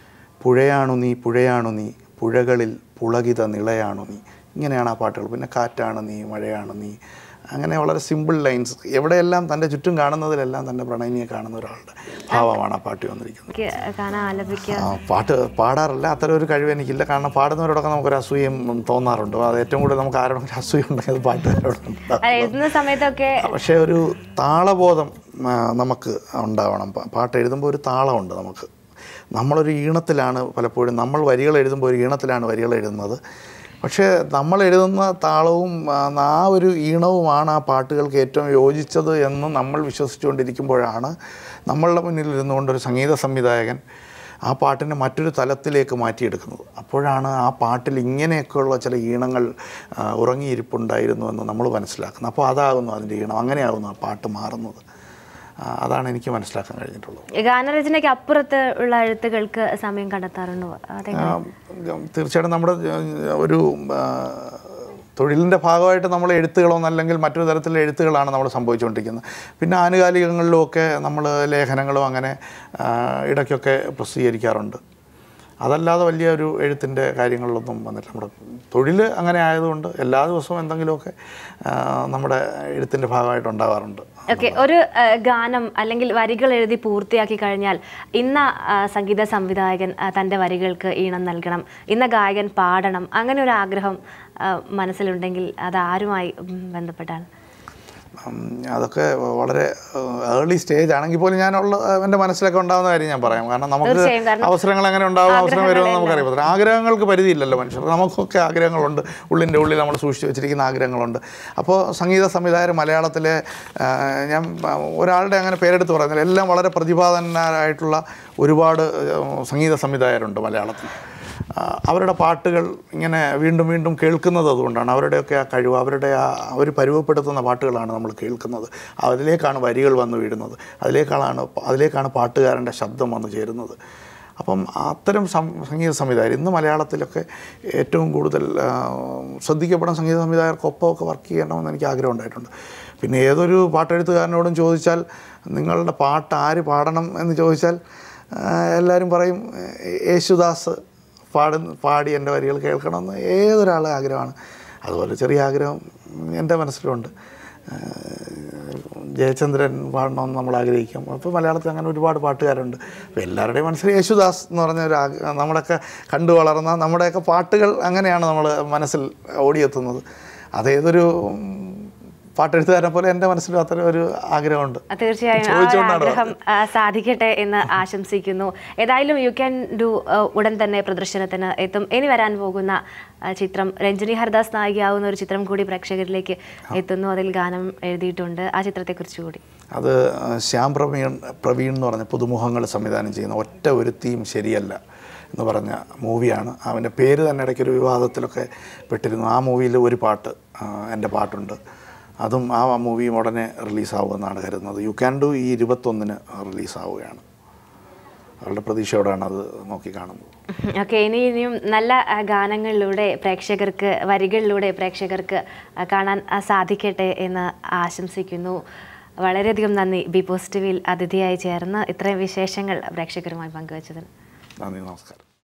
പുഴയാണു നീ പുഴയാണു നീ പുഴകളിൽ പുളകിത നിളയാണു നീ ഇങ്ങനെയാണ് ആ പാട്ടുകൾ പിന്നെ കാറ്റാണ് നീ മഴയാണ് നീ അങ്ങനെ വളരെ സിമ്പിൾ ലൈൻസ് എവിടെയെല്ലാം തൻ്റെ ചുറ്റും കാണുന്നതിലെല്ലാം തൻ്റെ പ്രണയിനിയെ കാണുന്ന ഒരാളുടെ ഭാവമാണ് ആ പാട്ട് വന്നിരിക്കുന്നത് എനിക്ക് കാണാൻ ആലപിക്കുക ആ, പാട്ട് പാടാറില്ല അത്തരം ഒരു കഴിവ് എനിക്കില്ല കാരണം പാടുന്നവരോടൊക്കെ നമുക്കൊരു അസൂയം ഉം, തോന്നാറുണ്ട് അത് ഏറ്റവും കൂടുതൽ നമുക്ക് ആരോടെങ്കിലും അസൂയ ഉണ്ടെങ്കിൽ അത് പാട്ടുകാരോടുണ്ട് അത് എഴുതുന്ന സമയത്തൊക്കെ പക്ഷേ ഒരു താളബോധം ആ, നമുക്ക് ഉണ്ടാവണം പ- പാട്ട് എഴുതുമ്പോൾ ഒരു താളമുണ്ട് നമുക്ക് നമ്മളൊരു ഈണത്തിലാണ് പലപ്പോഴും നമ്മൾ വരികൾ എഴുതുമ്പോൾ ഒരു ഈണത്തിലാണ് വരികൾ എഴുതുന്നത് പക്ഷേ നമ്മൾ എഴുതുന്ന താളവും ആ, ആ ഒരു ഈണവുമാണ് ആ പാട്ടുകൾക്ക് ഏറ്റവും യോജിച്ചത് എന്ന് നമ്മൾ വിശ്വസിച്ചുകൊണ്ടിരിക്കുമ്പോഴാണ് നമ്മളുടെ മുന്നിൽ ഇരുന്നുകൊണ്ട് ഒരു സംഗീത സംവിധായകൻ ആ പാട്ടിനെ മറ്റൊരു തലത്തിലേക്ക് മാറ്റിയെടുക്കുന്നത് അപ്പോഴാണ് ആ പാട്ടിൽ ഇങ്ങനെയൊക്കെയുള്ള ചില ഈണങ്ങൾ ആ, ഉറങ്ങിയിരിപ്പുണ്ടായിരുന്നു എന്ന് നമ്മൾ മനസ്സിലാക്കുന്നത് അപ്പോൾ അതാകുന്നു അതിൻ്റെ ഈണം അങ്ങനെയാകുന്നു ആ പാട്ട് മാറുന്നത് ആ, അതാണ് എനിക്ക് മനസ്സിലാക്കാൻ കഴിഞ്ഞിട്ടുള്ളത് ഗാനരചനയ്ക്ക് അപ്പുറത്ത് ഉള്ള എഴുത്തുകൾക്ക് സമയം കണ്ടെത്താറുണ്ടോ അതെ ആ, തീർച്ചയായിട്ടും നമ്മുടെ ആ, ഒരു ആ, തൊഴിലിൻ്റെ ഭാഗമായിട്ട് നമ്മൾ എഴുത്തുകളൊന്നും അല്ലെങ്കിൽ മറ്റൊരു തരത്തിലുള്ള എഴുത്തുകളാണ് നമ്മൾ സംഭവിച്ചുകൊണ്ടിരിക്കുന്നത് പിന്നെ ആനുകാലികങ്ങളിലുമൊക്കെ നമ്മൾ ലേഖനങ്ങളും അങ്ങനെ ആ, ഇടയ്ക്കൊക്കെ പ്രസിദ്ധീകരിക്കാറുണ്ട് അതല്ലാതെ വലിയ ഒരു എഴുത്തിൻ്റെ കാര്യങ്ങളിലൊന്നും വന്നില്ല നമ്മുടെ തൊഴിൽ അങ്ങനെ ആയതുകൊണ്ട് എല്ലാ ദിവസവും എന്തെങ്കിലുമൊക്കെ ആ, നമ്മുടെ എഴുത്തിൻ്റെ ഭാഗമായിട്ട് ഉണ്ടാകാറുണ്ട് ഓക്കെ ഒരു ആ, ഗാനം അല്ലെങ്കിൽ വരികൾ എഴുതി പൂർത്തിയാക്കി കഴിഞ്ഞാൽ ഇന്ന ആ, സംഗീത സംവിധായകൻ ആ, തൻ്റെ വരികൾക്ക് ഈണം നൽകണം ഇന്ന ഗായകൻ പാടണം അങ്ങനെ ഒരു ആഗ്രഹം ആ, മനസ്സിലുണ്ടെങ്കിൽ അത് ആരുമായി ഉം, ബന്ധപ്പെട്ടാണ് ഉം, അതൊക്കെ വളരെ ഏർലി സ്റ്റേജ് ആണെങ്കിൽ പോലും ഞാനുള്ള എൻ്റെ മനസ്സിലൊക്കെ ഉണ്ടാകുന്ന കാര്യം ഞാൻ പറയാം കാരണം നമുക്ക് തീർച്ചയായും, കാരണം അവസരങ്ങൾ എങ്ങനെ ഉണ്ടാവും അവസരം വരുമെന്ന് നമുക്കറിയാം പറ്റില്ല ആഗ്രഹങ്ങൾക്ക് പരിധിയില്ലല്ലോ മനുഷ്യർ നമുക്കൊക്കെ ആഗ്രഹങ്ങളുണ്ട് ഉള്ളിൻ്റെ ഉള്ളിൽ നമ്മൾ സൂക്ഷിച്ച് വെച്ചിരിക്കുന്ന ആഗ്രഹങ്ങളുണ്ട് അപ്പോൾ സംഗീത സംവിധായകർ മലയാളത്തിലെ ആ, ഞാൻ ആ, ഒരാളുടെ അങ്ങനെ പേരെടുത്ത് പറയുന്നില്ല എല്ലാം വളരെ പ്രതിഭാതനായിട്ടുള്ള ഒരുപാട് ആ, സംഗീത സംവിധായകരുണ്ട് മലയാളത്തിൽ ആ, അവരുടെ പാട്ടുകൾ ഇങ്ങനെ വീണ്ടും വീണ്ടും കേൾക്കുന്നത് അതുകൊണ്ടാണ് അവരുടെയൊക്കെ ആ കഴിവ് അവരുടെ ആ അവർ പരുവപ്പെടുത്തുന്ന പാട്ടുകളാണ് നമ്മൾ കേൾക്കുന്നത് അതിലേക്കാണ് വരികൾ വന്ന് വീഴുന്നത് അതിലേക്കാണ് അതിലേക്കാണ് പാട്ടുകാരൻ്റെ ശബ്ദം വന്ന് ചേരുന്നത് അപ്പം അത്തരം സം സംഗീത സംവിധായകർ ഇന്ന് മലയാളത്തിലൊക്കെ ഏറ്റവും കൂടുതൽ ആ, ശ്രദ്ധിക്കപ്പെടുന്ന സംഗീത സംവിധായകർക്കൊപ്പമൊക്കെ വർക്ക് ചെയ്യണമെന്ന് എനിക്ക് ആഗ്രഹം ഉണ്ടായിട്ടുണ്ട് പിന്നെ ഏതൊരു പാട്ടെഴുത്തുകാരനോടും ചോദിച്ചാൽ നിങ്ങളുടെ പാട്ട് ആര് പാടണം എന്ന് ചോദിച്ചാൽ ആ, എല്ലാവരും പറയും "ഏ- യേശുദാസ് പാടുന്ന പാടി എൻ്റെ വരികൾ കേൾക്കണമെന്ന് ഏതൊരാളുടെ ആഗ്രഹമാണ് അതുപോലെ ചെറിയ ആഗ്രഹം എൻ്റെ മനസ്സിലുണ്ട് ആ, ജയചന്ദ്രൻ പാടണമെന്ന് നമ്മൾ ആഗ്രഹിക്കും അപ്പോൾ മലയാളത്തിൽ അങ്ങനെ ഒരുപാട് പാട്ടുകാരുണ്ട് അപ്പോൾ എല്ലാവരുടെയും മനസ്സിൽ യേശുദാസ് എന്ന് പറഞ്ഞ ഒരു ആഗ്ര- നമ്മുടെയൊക്കെ കണ്ടു വളർന്ന നമ്മുടെയൊക്കെ പാട്ടുകൾ അങ്ങനെയാണ് നമ്മൾ മനസ്സിൽ ഓടിയെത്തുന്നത് അതേതൊരു ഉം, പാട്ടെഴുത്തുകാരനെ പോലെ എൻ്റെ മനസ്സിലും അത്തരം ഒരു ആഗ്രഹമുണ്ട് തീർച്ചയായും ആ ഒരു ചോദിച്ചുകൊണ്ടാണ് ആഗ്രഹം ആ, സാധിക്കട്ടെ എന്ന് ആശംസിക്കുന്നു ഏതായാലും യു ക്യാൻ ഡു ഉടൻ തന്നെ പ്രദർശനത്തിന് എത്തും ഇനി വരാൻ പോകുന്ന ആ, ചിത്രം രഞ്ജിനി ഹർദാസ് നായികയാവുന്ന ഒരു ചിത്രം കൂടി പ്രേക്ഷകരിലേക്ക് എത്തുന്നു അതിൽ ഗാനം എഴുതിയിട്ടുണ്ട് ആ ചിത്രത്തെക്കുറിച്ച് കൂടി അത് ശ്യാം പ്രവീൺ പ്രവീൺ എന്ന് പറഞ്ഞ പുതുമുഖങ്ങൾ സംവിധാനം ചെയ്യുന്ന ഒറ്റ ഒരുത്തിയും ശരിയല്ല എന്ന് പറഞ്ഞ മൂവിയാണ് അവൻ്റെ പേര് തന്നെ ഇടയ്ക്കൊരു വിവാദത്തിലൊക്കെ പെട്ടിരുന്നു ആ മൂവിയിൽ ഒരു പാട്ട് ആ, എൻ്റെ പാട്ടുണ്ട് അതും ആ മൂവിയും ഉടനെ റിലീസാവുമെന്നാണ് കരുതുന്നത് യു ക്യാൻ ഡു ഈ ഇരുപത്തൊന്നിന് റിലീസാവുകയാണ് അവരുടെ പ്രതീക്ഷയോടാണ് അത് നോക്കി കാണുന്നത് ഓക്കെ ഇനി ഇനിയും നല്ല ആ, ഗാനങ്ങളിലൂടെ പ്രേക്ഷകർക്ക് വരികളിലൂടെ പ്രേക്ഷകർക്ക് ആ, കാണാൻ ആ, സാധിക്കട്ടെ എന്ന് ആശംസിക്കുന്നു വളരെയധികം നന്ദി ബി പോസിറ്റീവിൽ അതിഥിയായി ചേർന്ന് ഇത്രയും വിശേഷങ്ങൾ പ്രേക്ഷകരുമായി പങ്കുവച്ചതിന് നന്ദി നമസ്കാരം